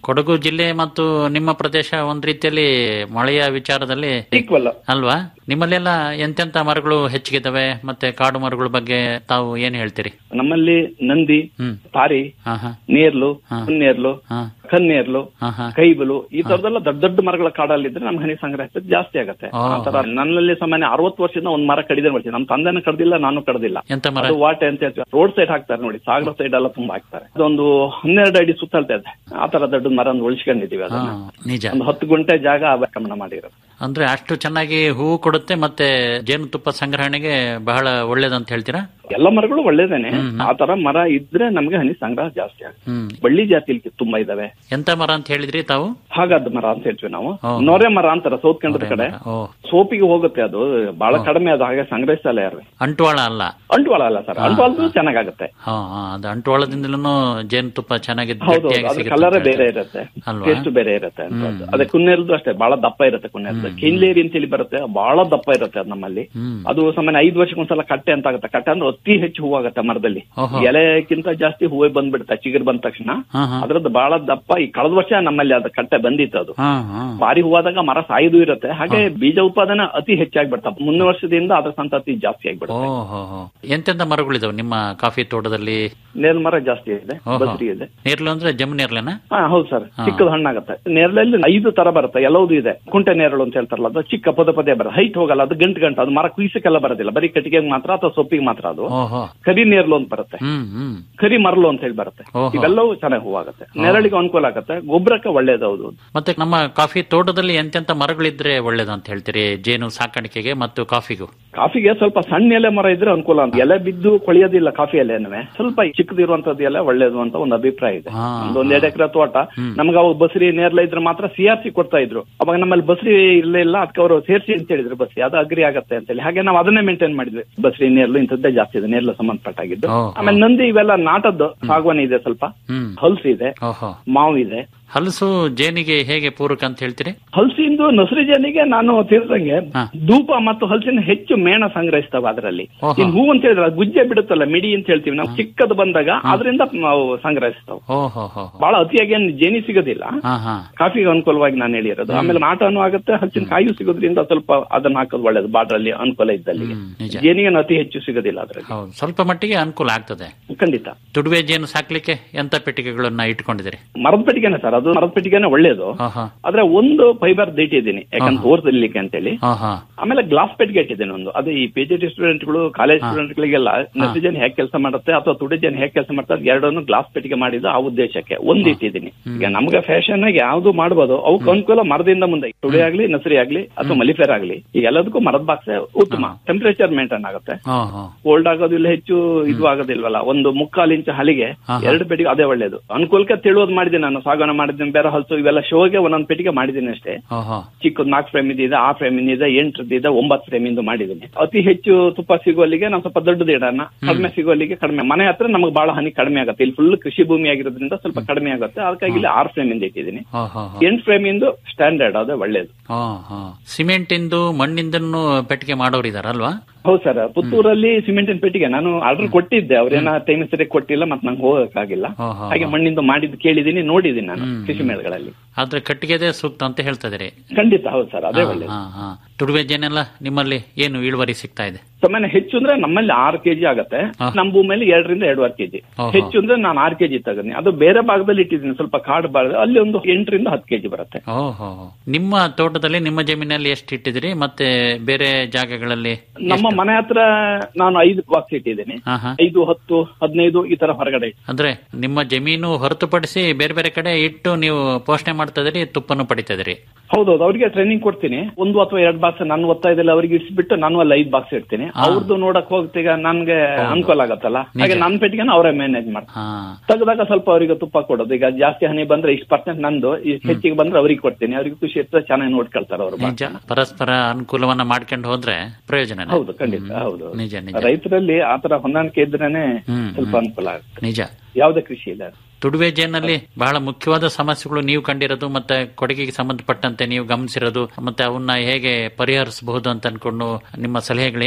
ಕೊಡಗು ಜಿಲ್ಲೆ ಮತ್ತು ನಿಮ್ಮ ಪ್ರದೇಶ ಒಂದ್ ರೀತಿಯಲ್ಲಿ ಮಳೆಯ ವಿಚಾರದಲ್ಲಿ ಈಕ್ವಲ್ ಅಲ್ವಾ ನಿಮ್ಮಲ್ಲೆಲ್ಲ ಎಂತೆಂತ ಮರಗಳು ಹೆಚ್ಚಿಗಿದಾವೆ ಮತ್ತೆ ಕಾಡು ಮರಗಳ ಬಗ್ಗೆ ತಾವು ಏನ್ ಹೇಳ್ತೀರಿ ನಮ್ಮಲ್ಲಿ ನಂದಿ ಹ್ಮ್ ತಾರಿ ಹಾ ಹಾ ನೇರ್ಲು ಹಾ. ಹುನ್ನೇರ್ಲು ಹಾ ಕನ್ನೇರ್ಲು ಹಾ ಹಾ ಕೈಬಲು ಈ ತರದೆಲ್ಲ ದೊಡ್ಡ ದೊಡ್ಡ ಮರಗಳ ಕಾಡಲ್ಲಿದ್ರೆ ನಮ್ಗೆ ಹನಿ ಸಂಗ್ರಹ ಆಗ್ತದೆ ಜಾಸ್ತಿ ಆಗತ್ತೆ ಆ. ಆ ತರ ನನ್ನಲ್ಲಿ ಸಾಮಾನ್ಯ ಅರವತ್ತು ವರ್ಷದಿಂದ ಒಂದ್ ಮರ ಕಡಿದೆ ಮಾಡ್ತೀನಿ ನಮ್ಮ ತಂದೆನೂ ಕಡ್ದಿಲ್ಲ ನಾನು ಕಡ್ದಿಲ್ಲ ಎಂತ ಮರ ಅದು ವಾಟೆ ಅಂತ ಹೇಳ್ತೀವಿ ರೋಡ್ ಸೈಡ್ ಹಾಕ್ತಾರೆ ನೋಡಿ ಸಾಗರ ಸೈಡ್ ಎಲ್ಲ ತುಂಬಾ ಹಾಕ್ತಾರೆ ಅದೊಂದು ಹನ್ನೆರಡು ಅಡಿ ಸುತ್ತಳ್ತಾ ಇದೆ ಆ ತರ ದೊಡ್ಡ ಮರ ಒಂದು ಉಳಿಸ್ಕೊಂಡಿದೀವಿ ಹಾ ಅದನ್ನ ನಿಜ ಒಂದು ಹತ್ತು ಗುಂಟೆ ಜಾಗ ಅವಲಂಬನ ಮಾಡಿರೋದು ಅಂದ್ರೆ ಅಷ್ಟು ಚೆನ್ನಾಗಿ ಹೂವು ಕೊಡುತ್ತೆ ಮತ್ತೆ ಜೇನುತುಪ್ಪ ಸಂಗ್ರಹಣೆಗೆ ಬಹಳ ಒಳ್ಳೇದಂತ ಹೇಳ್ತೀರಾ ಎಲ್ಲ ಮರಗಳು ಒಳ್ಳೇದೇನೆ ಹ್ಮ್. ಆ ತರ ಮರ ಇದ್ರೆ ನಮ್ಗೆ ಹನಿ ಸಂಗ್ರಹ ಜಾಸ್ತಿ ಆಗುತ್ತೆ ಹ್ಮ್ ಬಳ್ಳಿ ಜಾತಿಲಿ ತುಂಬಾ ಇದಾವೆ ಎಂತ ಮರ ಅಂತ ಹೇಳಿದ್ರಿ ತಾವು ಹಾಗಾದ ಮರ ಅಂತ ಹೇಳ್ತೀವಿ ನಾವು ಹಾ. ನೊರೆ ಮರ ಅಂತಾರ ಸೌತ್ ಕನ್ನಡದ ಕಡೆ ಓ ಸೋಪಿಗೆ ಹೋಗುತ್ತೆ ಅದು ಬಹಳ ಕಡಿಮೆ ಅದು ಹಾಗೆ ಸಂಗ್ರಹಿಸಲ್ಲ ಯಾರು ಅಂಟುವಾಳ ಅಲ್ಲ ಅಂಟುವಾಳ ಅಲ್ಲ ಸರ್ ಅಂಟುವಾಳದು ಚೆನ್ನಾಗಾಗುತ್ತೆ ಹಾ ಹಾ ಅದು ಅಂಟುವಾಳದಿಂದಲೂ ಜೇನುತುಪ್ಪ ಚೆನ್ನಾಗಿ ಹೌದು ಗಟ್ಟಿಯಾಗಿ ಅದ್ರ ಸಿಗುತ್ತೆ ಕಲರ್ ಅಂತ ಬೇರೆ ಹೇಳ್ತಾರೆ. ಇರುತ್ತೆ ಅಲ್ವಾ? ಟೇಸ್ಟ್ ಬೇರೆ ಇರುತ್ತೆ ಅಂತ ಅದೇ ಕುನ್ನೆರದು ಅಷ್ಟೇ ಬಹಳ ದಪ್ಪ ಇರುತ್ತೆ ಕುನ್ನೆರದು ಕಿನ್ಲೇರಿ ಅಂತ ಹೇಳಿ ಬರುತ್ತೆ ಬಹಳ ದಪ್ಪ ಇರುತ್ತೆ ಅದು ನಮ್ಮಲ್ಲಿ ಹ್ಮ್ ಅದು ಸಾಮಾನ್ಯ ಐದು ವರ್ಷಕ್ಕೊಂದ್ಸಲ ಕಟ್ಟೆ ಅಂತ ಆಗುತ್ತೆ ಕಟ್ಟೆ ಅಂದ್ರೆ ಅತಿ ಹೆಚ್ಚು ಹೂವಾಗುತ್ತೆ ಮರದಲ್ಲಿ ಓಹೋ. ಎಲೆಕ್ಕಿಂತ ಜಾಸ್ತಿ ಹೂವೇ ಬಂದ್ಬಿಡುತ್ತೆ ಚಿಗುರು ಬಂದ ತಕ್ಷಣ ಹಾ ಹಾ ಅದ್ರದ್ದು ಬಹಳ ದಪ್ಪ ಈ ಕಳೆದ ವರ್ಷ ನಮ್ಮಲ್ಲಿ ಅದು ಕಟ್ಟೆ ಬಂದಿತ್ತು ಅದು ಹಾ ಹಾ ಭಾರಿ ಹೂವಾದಾಗ ಮರ ಸಾಯುದು ಇರುತ್ತೆ ಹಾಗೆ ಬೀಜ ಉತ್ಪಾದನೆ ಅತಿ ಹೆಚ್ಚಾಗಿ ಬಿಡ್ತಾವ ಮುಂದಿನ ವರ್ಷದಿಂದ ಅದ್ರ ಸಂತತಿ ಜಾಸ್ತಿ ಆಗಿಬಿಡುತ್ತೆ ಓಹೋ ಎಂತೆಂತ ಮರಗಳಿದಾವೆ ನಿಮ್ಮ ಕಾಫಿ ತೋಟದಲ್ಲಿ ನೇಲ್ ಮರ ಜಾಸ್ತಿ ಇದೆ ಓಹೋ. ಬಸ್ರಿ ಇದೆ ನೇರ್ಲು ಅಂದ್ರೆ ಜಮ್ಮು ನೇರ್ಲೆನಾ ಹಾ ಹೌದು ಸರ್ ಚಿಕ್ಕದು ಹಣ್ಣಾಗತ್ತೆ ನೇರಳಲ್ಲಿ ಐದು ತರ ಬರುತ್ತೆ ಎಲ್ಲವೂ ಇದೆ ಕುಂಟೆ ನೇರಳು ಅಂತ ಹೇಳ್ತಾರಲ್ಲ ಅದು ಚಿಕ್ಕ ಪದ ಪದೇ ಬರುತ್ತೆ ಹೈಟ್ ಹೋಗಲ್ಲ ಅದು ಗಂಟು ಗಂಟು ಅದು ಮರ ಕುಯ್ಸಕ್ಕೆಲ್ಲ ಬರೋದಿಲ್ಲ ಬರೀ ಕಟ್ಟಿಗೆಗೆ ಮಾತ್ರ ಅಥವಾ ಸೊಪ್ಪಿಗೆ ಮಾತ್ರ ಅದು ಓಹೋ ಕರಿ ನೇರ್ಲು ಅಂತ ಬರುತ್ತೆ ಹ್ಮ್ ಹ್ಮ್ ಕರಿ ಮರಳು ಅಂತ ಹೇಳಿ ಬರುತ್ತೆ ಓಹೋ. ಇವೆಲ್ಲವೂ ಚೆನ್ನಾಗಿ ಹೂವಾಗುತ್ತೆ ನೆರಳಿಗೆ ಅನುಕೂಲ ಆಗುತ್ತೆ ಗೊಬ್ಬರಕ್ಕೆ ಒಳ್ಳೇದೌದು ಮತ್ತೆ ನಮ್ಮ ಕಾಫಿ ತೋಟದಲ್ಲಿ ಎಂತೆಂತ ಮರಗಳಿದ್ರೆ ಒಳ್ಳೇದು ಅಂತ ಹೇಳ್ತೀರಿ ಜೇನು ಸಾಕಾಣಿಕೆಗೆ ಮತ್ತು ಕಾಫಿಗೂ ಕಾಫಿಗೆ ಸ್ವಲ್ಪ ಸಣ್ಣ ಎಲೆ ಮರ ಇದ್ರೆ ಅನುಕೂಲ ಅಂತ ಎಲೆ ಬಿದ್ದು ಕೊಳೆಯೋದಿಲ್ಲ ಕಾಫಿ ಎಲೆನೂ ಸ್ವಲ್ಪ ಚಿಕ್ಕದಿರುವಂತದ್ದು ಎಲೆ ಒಳ್ಳೇದು ಅಂತ ಒಂದು ಅಭಿಪ್ರಾಯ ಇದೆ ಹಾ. ಒಂದು ಒಂದ್ ಎರಡು ಎಕರೆ ತೋಟ ನಮ್ಗೆ ಅವಾಗ ಬಸ್ರಿ ನೇರ್ಲ ಇದ್ರೆ ಮಾತ್ರ ಸಿ ಆರ್ ಸಿ ಕೊಡ್ತಾ ಇದ್ರು ಅವಾಗ ನಮ್ಮಲ್ಲಿ ಬಸ್ರಿ ಇರ್ಲೇ ಇಲ್ಲ ಅದಕ್ಕೆ ಅವರು ಸೇರ್ಸಿ ಅಂತ ಹೇಳಿದ್ರು ಬಸ್ರಿ ಅದು ಅಗ್ರಿ ಆಗತ್ತೆ ಅಂತ ಹೇಳಿ ಹಾಗೆ ನಾವು ಅದನ್ನೇ ಮೇಂಟೈನ್ ಮಾಡಿದ್ವಿ ಬಸ್ರಿ ನೇರ್ಲು ಇಂಥದ್ದೇ ಜಾಸ್ತಿ ಇದೆ ನೇರ್ಲು ಸಂಬಂಧಪಟ್ಟಾಗಿದ್ದು ಓಹೋ. ಆಮೇಲೆ ನಂದಿ ಇವೆಲ್ಲ ನಾಟದ್ದು ಸಾಗವಾನಿ ಇದೆ ಸ್ವಲ್ಪ ಹ್ಮ್ ಹಲ್ಸು ಇದೆ ಓಹೋ ಮಾವು ಇದೆ ಹಲಸು ಜೇನಿಗೆ ಹೇಗೆ ಪೂರಕ ಅಂತ ಹೇಳ್ತೀರಿ ಹಲಸಿಂದು ನಸರಿ ಜನಿಗೆ ನಾನು ತಿಳಿದಂಗೆ ಹಾ. ಧೂಪ ಮತ್ತು ಹಲಸಿನ ಹೆಚ್ಚು ಮೇಣ ಸಂಗ್ರಹಿಸ್ತಾವ ಅದರಲ್ಲಿ ಓಹೋ. ಇನ್ ಹೂ ಅಂತ ಹೇಳಿದ್ರೆ ಅದು ಗುಜ್ಜೆ ಬಿಡುತ್ತಲ್ಲ ಮಿಡಿ ಅಂತ ಹೇಳ್ತೀವಿ ನಾವು ಚಿಕ್ಕದು ಬಂದಾಗ ಅದರಿಂದ ನಾವು ಸಂಗ್ರಹಿಸ್ತಾವ ಓಹೋ ಹೋ ಬಹಳ ಅತಿಯಾಗಿ ಏನ್ ಜೇನಿ ಸಿಗೋದಿಲ್ಲ ಹಾ ಹಾ ಕಾಫಿಗೆ ಅನುಕೂಲವಾಗಿ ನಾನು ಹೇಳಿರೋದು ಆಮೇಲೆ ನಾಟನು ಆಗುತ್ತೆ ಹಲಸಿನ ಕಾಯು ಸಿಗೋದ್ರಿಂದ ಸ್ವಲ್ಪ ಅದನ್ನ ಹಾಕೋದು ಒಳ್ಳೇದು ಬಾಟ್ರಲ್ಲಿ ಅನುಕೂಲ ಇದ್ದಲ್ಲಿ ಹ್ಮ್, ನಿಜ. ಜೇನಿಗೆ ಅತಿ ಹೆಚ್ಚು ಸಿಗೋದಿಲ್ಲ ಅದರಲ್ಲಿ ಹೌದು ಸ್ವಲ್ಪ ಮಟ್ಟಿಗೆ ಅನುಕೂಲ ಆಗ್ತದೆ ಖಂಡಿತ ತುಡುವೆ ಜೇನು ಸಾಕ್ಲಿಕ್ಕೆ ಎಂತ ಪೆಟ್ಟಿಗೆಗಳನ್ನ ಇಟ್ಕೊಂಡಿದ್ದೀರಿ ಮರದ ಪೆಟ್ಟಿಗೆನೆ ಸರ್ ಅದು ಮರದ ಪೆಟ್ಟಿಗೆನೆ ಒಳ್ಳೇದು ಆಹಾ ಆದ್ರೆ ಒಂದು ಫೈಬರ್ ಇಟ್ಟಿದ್ದೀನಿ ಯಾಕಂದ್ರೆ ತೋರ್ಸಲಿಕ್ಕೆ ಅಂತೇಳಿ ಆಹಾ ಆಮೇಲೆ ಗ್ಲಾಸ್ ಪೆಟ್ಟಿಗೆ ಇಟ್ಟಿದ್ದೇನೆ ಒಂದು ಅದು ಈ ಪಿ ಜಿ ಟಿ ಸ್ಟೂಡೆಂಟ್ಗಳು ಕಾಲೇಜ್ ಸ್ಟೂಡೆಂಟ್ಗಳಿಗೆಲ್ಲ ನಸಿಜನ್ ಹೇಗೆ ಕೆಲಸ ಮಾಡುತ್ತೆ ಅಥವಾ ತುಡಿಜನ್ ಹೇಗೆ ಕೆಲಸ ಮಾಡ್ತಾರೆ ಎರಡನ್ನು ಗ್ಲಾಸ್ ಪೆಟ್ಟಿಗೆ ಮಾಡಿದ್ದು ಆ ಉದ್ದೇಶಕ್ಕೆ ಒಂದು ಇಟ್ಟಿದ್ದೀನಿ ಈಗ ನಮ್ಗೆ ಫ್ಯಾಷನ್ ಆಗಿ ಯಾವ್ದು ಮಾಡ್ಬೋದು ಅವಕ್ಕೆ ಅನುಕೂಲ ಮರದಿಂದ ಮುಂದೆ ತುಳಿ ಆಗ್ಲಿ ನಸರಿ ಆಗ್ಲಿ ಅಥವಾ ಮಲಿಫೇರ್ ಆಗ್ಲಿ ಈ ಎಲ್ಲದಕ್ಕೂ ಮರದ ಬಾಕ್ಸ್ ಉತ್ತಮ ಟೆಂಪರೇಚರ್ ಮೇಂಟೈನ್ ಆಗುತ್ತೆ ಹಾ ಹಾ ಕೋಲ್ಡ್ ಆಗೋದಿಲ್ಲ ಹೆಚ್ಚು ಇದು ಆಗೋದಿಲ್ವಲ್ಲ ಒಂದು ಮುಕ್ಕಾಲು ಇಂಚ್ ಹಲಿಗೆ ಹಾ. ಎರಡು ಪೆಟ್ಟಿಗೆ ಅದೇ ಒಳ್ಳೇದು ಅನುಕೂಲಕ್ಕೆ ತಿಳುವದ್ ಮಾಡಿದ್ದೀನಿ ನಾನು ಸಾಗಣೆ ಮಾಡಿದ್ದೀನಿ ಬೇರೆ ಹಲ್ಸು ಇವೆಲ್ಲ ಶೋಗೆ ಒಂದೊಂದು ಪೆಟ್ಟಿಗೆ ಮಾಡಿದ್ದೀನಿ ಅಷ್ಟೇ ಆಹಾ ಚಿಕ್ಕದ್ ನಾಲ್ಕು ಫ್ರೇಮ್ ಇದೆ ಆ ಫ್ರೇಮ್ ಇದೆ ಎಂಟರದ್ದು ಒಂಬತ್ತು ಫ್ರೇಮ್ ಇಂದು ಮಾಡಿದ್ದೀನಿ ಅತಿ ಹೆಚ್ಚು ತುಪ್ಪ ಸಿಗುವಲ್ಲಿಗೆ ನಾವು ಸ್ವಲ್ಪ ದೊಡ್ಡದು ಇಡೋಣ ಕಡಿಮೆ ಸಿಗುವಲ್ಲಿಗೆ ಕಡಿಮೆ ಮನೆ ಹತ್ರ ನಮಗೆ ಬಹಳ ಹನಿ ಕಡಿಮೆ ಆಗುತ್ತೆ ಇಲ್ಲಿ ಫುಲ್ ಕೃಷಿ ಭೂಮಿ ಆಗಿರೋದ್ರಿಂದ ಸ್ವಲ್ಪ ಕಡಿಮೆ ಆಗುತ್ತೆ ಅದಕ್ಕಾಗಿ ಇಲ್ಲಿ ಆರು ಫ್ರೇಮ್ ಇಂದ ಇಟ್ಟಿದ್ದೀನಿ ಆಹಾ ಹಾ ಎಂಟು ಫ್ರೇಮ್ ಇಂದು ಸ್ಟ್ಯಾಂಡರ್ಡ್ ಅದೇ ಒಳ್ಳೇದು ಹಾ ಹಾ ಸಿಮೆಂಟ್ ಇಂದು ಮಣ್ಣಿಂದನು ಪೆಟ್ಟಿಗೆ ಮಾಡೋರು ಇದಾರಲ್ವಾ ಹೌದು ಸರ್ ಪುತ್ತೂರಲ್ಲಿ ಸಿಮೆಂಟಿನ ಪೆಟ್ಟಿಗೆ ನಾನು ಆರ್ಡರ್ ಕೊಟ್ಟಿದ್ದೆ ಅವ್ರೇನ ಟೈಮ್ ಸರಿ ಕೊಟ್ಟಿಲ್ಲ ಮತ್ತೆ ನಂಗೆ ಹೋಗಕ್ಕಾಗಿಲ್ಲ ಹಾ, ಹಾ, ಹಾಗೆ ಮಣ್ಣಿಂದ ಮಾಡಿದ್ದು ಕೇಳಿದ್ದೀನಿ ನೋಡಿದ್ದೀನಿ ನಾನು ಕೃಷಿ ಮೇಳಗಳಲ್ಲಿ ಆದ್ರೆ ಕಟ್ಟಿಗೆದೇ ಸೂಕ್ತ ಅಂತ ಹೇಳ್ತಾ ಇದೀರಿ ಖಂಡಿತ ಹೌದು ಸರ್ ಅದೇ ಹಾ, ಒಳ್ಳೇದು ಹಾ ಹಾ ತುಡುವೆ ಜೇನೆಲ್ಲ ನಿಮ್ಮಲ್ಲಿ ಏನು ಇಳುವರಿ ಸಿಗ್ತಾ ಇದೆ ಸಾಮಾನ್ಯ ಹೆಚ್ಚು ಅಂದ್ರೆ ನಮ್ಮಲ್ಲಿ ಆರು ಕೆಜಿ ಆಗತ್ತೆ ಹಾ. ನಮ್ಮ ಭೂಮಿಯಲ್ಲಿ ಎರಡರಿಂದ ಎರಡೂವರೆ ಕೆಜಿ ಓಹೋ. ಹೆಚ್ಚು ಅಂದ್ರೆ ನಾನು ಆರು ಕೆಜಿ ತಗೊಂಡಿ ಅದು ಬೇರೆ ಭಾಗದಲ್ಲಿ ಇಟ್ಟಿದ್ದೀನಿ ಸ್ವಲ್ಪ ಕಾಡು ಭಾಗ ಅಲ್ಲಿ ಒಂದು ಎಂಟರಿಂದ ಹತ್ತು ಕೆಜಿ ಬರುತ್ತೆ ಓಹೋ ನಿಮ್ಮ ತೋಟದಲ್ಲಿ ನಿಮ್ಮ ಜಮೀನಲ್ಲಿ ಎಷ್ಟು ಇಟ್ಟಿದಿರಿ ಮತ್ತೆ ಬೇರೆ ಜಾಗಗಳಲ್ಲಿ ನಮ್ಮ ಮನೆ ಹತ್ರ ನಾನು ಐದು ಬಾಕ್ಸ್ ಇಟ್ಟಿದ್ದೀನಿ ಹಾ ಹಾ ಐದು ಹತ್ತು ಹದಿನೈದು ಈ ತರ ಹೊರಗಡೆ ಇಟ್ಟು ಅಂದ್ರೆ ನಿಮ್ಮ ಜಮೀನು ಹೊರತುಪಡಿಸಿ ಬೇರೆ ಬೇರೆ ಕಡೆ ಇಟ್ಟು ನೀವು ಪೋಷಣೆ ಮಾಡ್ತಾ ಇದೀರಿ ತುಪ್ಪನ್ನು ಪಡಿತಾ ಇದೀರಿ ಹೌದೌದು ಅವರಿಗೆ ಟ್ರೈನಿಂಗ್ ಕೊಡ್ತೀನಿ ಒಂದು ಅಥವಾ ಎರಡು ಬಾಕ್ಸ್ ನಾನು ಓದ್ತಾ ಇದ್ದಿಲ್ಲ ಅವರಿಗೆ ಇರಿಸ್ಬಿಟ್ಟು ನಾನು ಅಲ್ಲಿ ಐದು ಬಾಕ್ಸ್ ಇಡ್ತೀನಿ ಅವ್ರದ್ದು ನೋಡಕ್ ಹೋಗ್ತೀಗ ನನ್ಗೆ ಅನುಕೂಲ ಆಗತ್ತಲ್ಲ ಹಾಗೆ ನನ್ನ ಪೆಟ್ಟಿಗೆನ ಅವರೇ ಮ್ಯಾನೇಜ್ ಮಾಡ್ತಾರೆ ಹಾ ತೆಗೆದಾಗ ಸ್ವಲ್ಪ ಅವರಿಗೆ ತುಪ್ಪ ಕೊಡೋದು ಈಗ ಜಾಸ್ತಿ ಹನಿ ಬಂದ್ರೆ ಇಷ್ಟು ಪರ್ಸೆಂಟ್ ನಂದು ಇಷ್ಟು ಹೆಚ್ಚಿಗೆ ಬಂದ್ರೆ ಅವ್ರಿಗೆ ಕೊಡ್ತೀನಿ ಅವ್ರಿಗೆ ಖುಷಿ ಇರ್ತದೆ ಚೆನ್ನಾಗಿ ನೋಡ್ಕೊಳ್ತಾರೆ ಅವರು ನಿಜ ಪರಸ್ಪರ ಅನುಕೂಲವನ್ನ ಮಾಡ್ಕೊಂಡು ಹೋದ್ರೆ ಪ್ರಯೋಜನ ಹೌದು ಖಂಡಿತ ಹೌದು ನಿಜ ನಿಜ ರೈತರಲ್ಲಿ ಆತರ ಹೊಂದಾಣಿಕೆ ಇದ್ರೇನೆ ಹ್ಮ್, ಸ್ವಲ್ಪ ಅನುಕೂಲ ಆಗುತ್ತೆ ನಿಜ ಯಾವುದೇ ಕೃಷಿ ಇಲ್ಲ ತುಡುವೆ ಜೇನಲ್ಲಿ ಬಹಳ ಮುಖ್ಯವಾದ ಸಮಸ್ಯೆಗಳು ನೀವು ಕಂಡಿರೋದು ಮತ್ತೆ ಕೊಡುಗೆಗೆ ಸಂಬಂಧಪಟ್ಟಂತೆ ನೀವು ಗಮನಿಸಿರೋದು ಮತ್ತೆ ಅವನ್ನ ಹೇಗೆ ಪರಿಹರಿಸಬಹುದು ಅಂತ ಅನ್ಕೊಂಡು ನಿಮ್ಮ ಸಲಹೆಗಳೇನು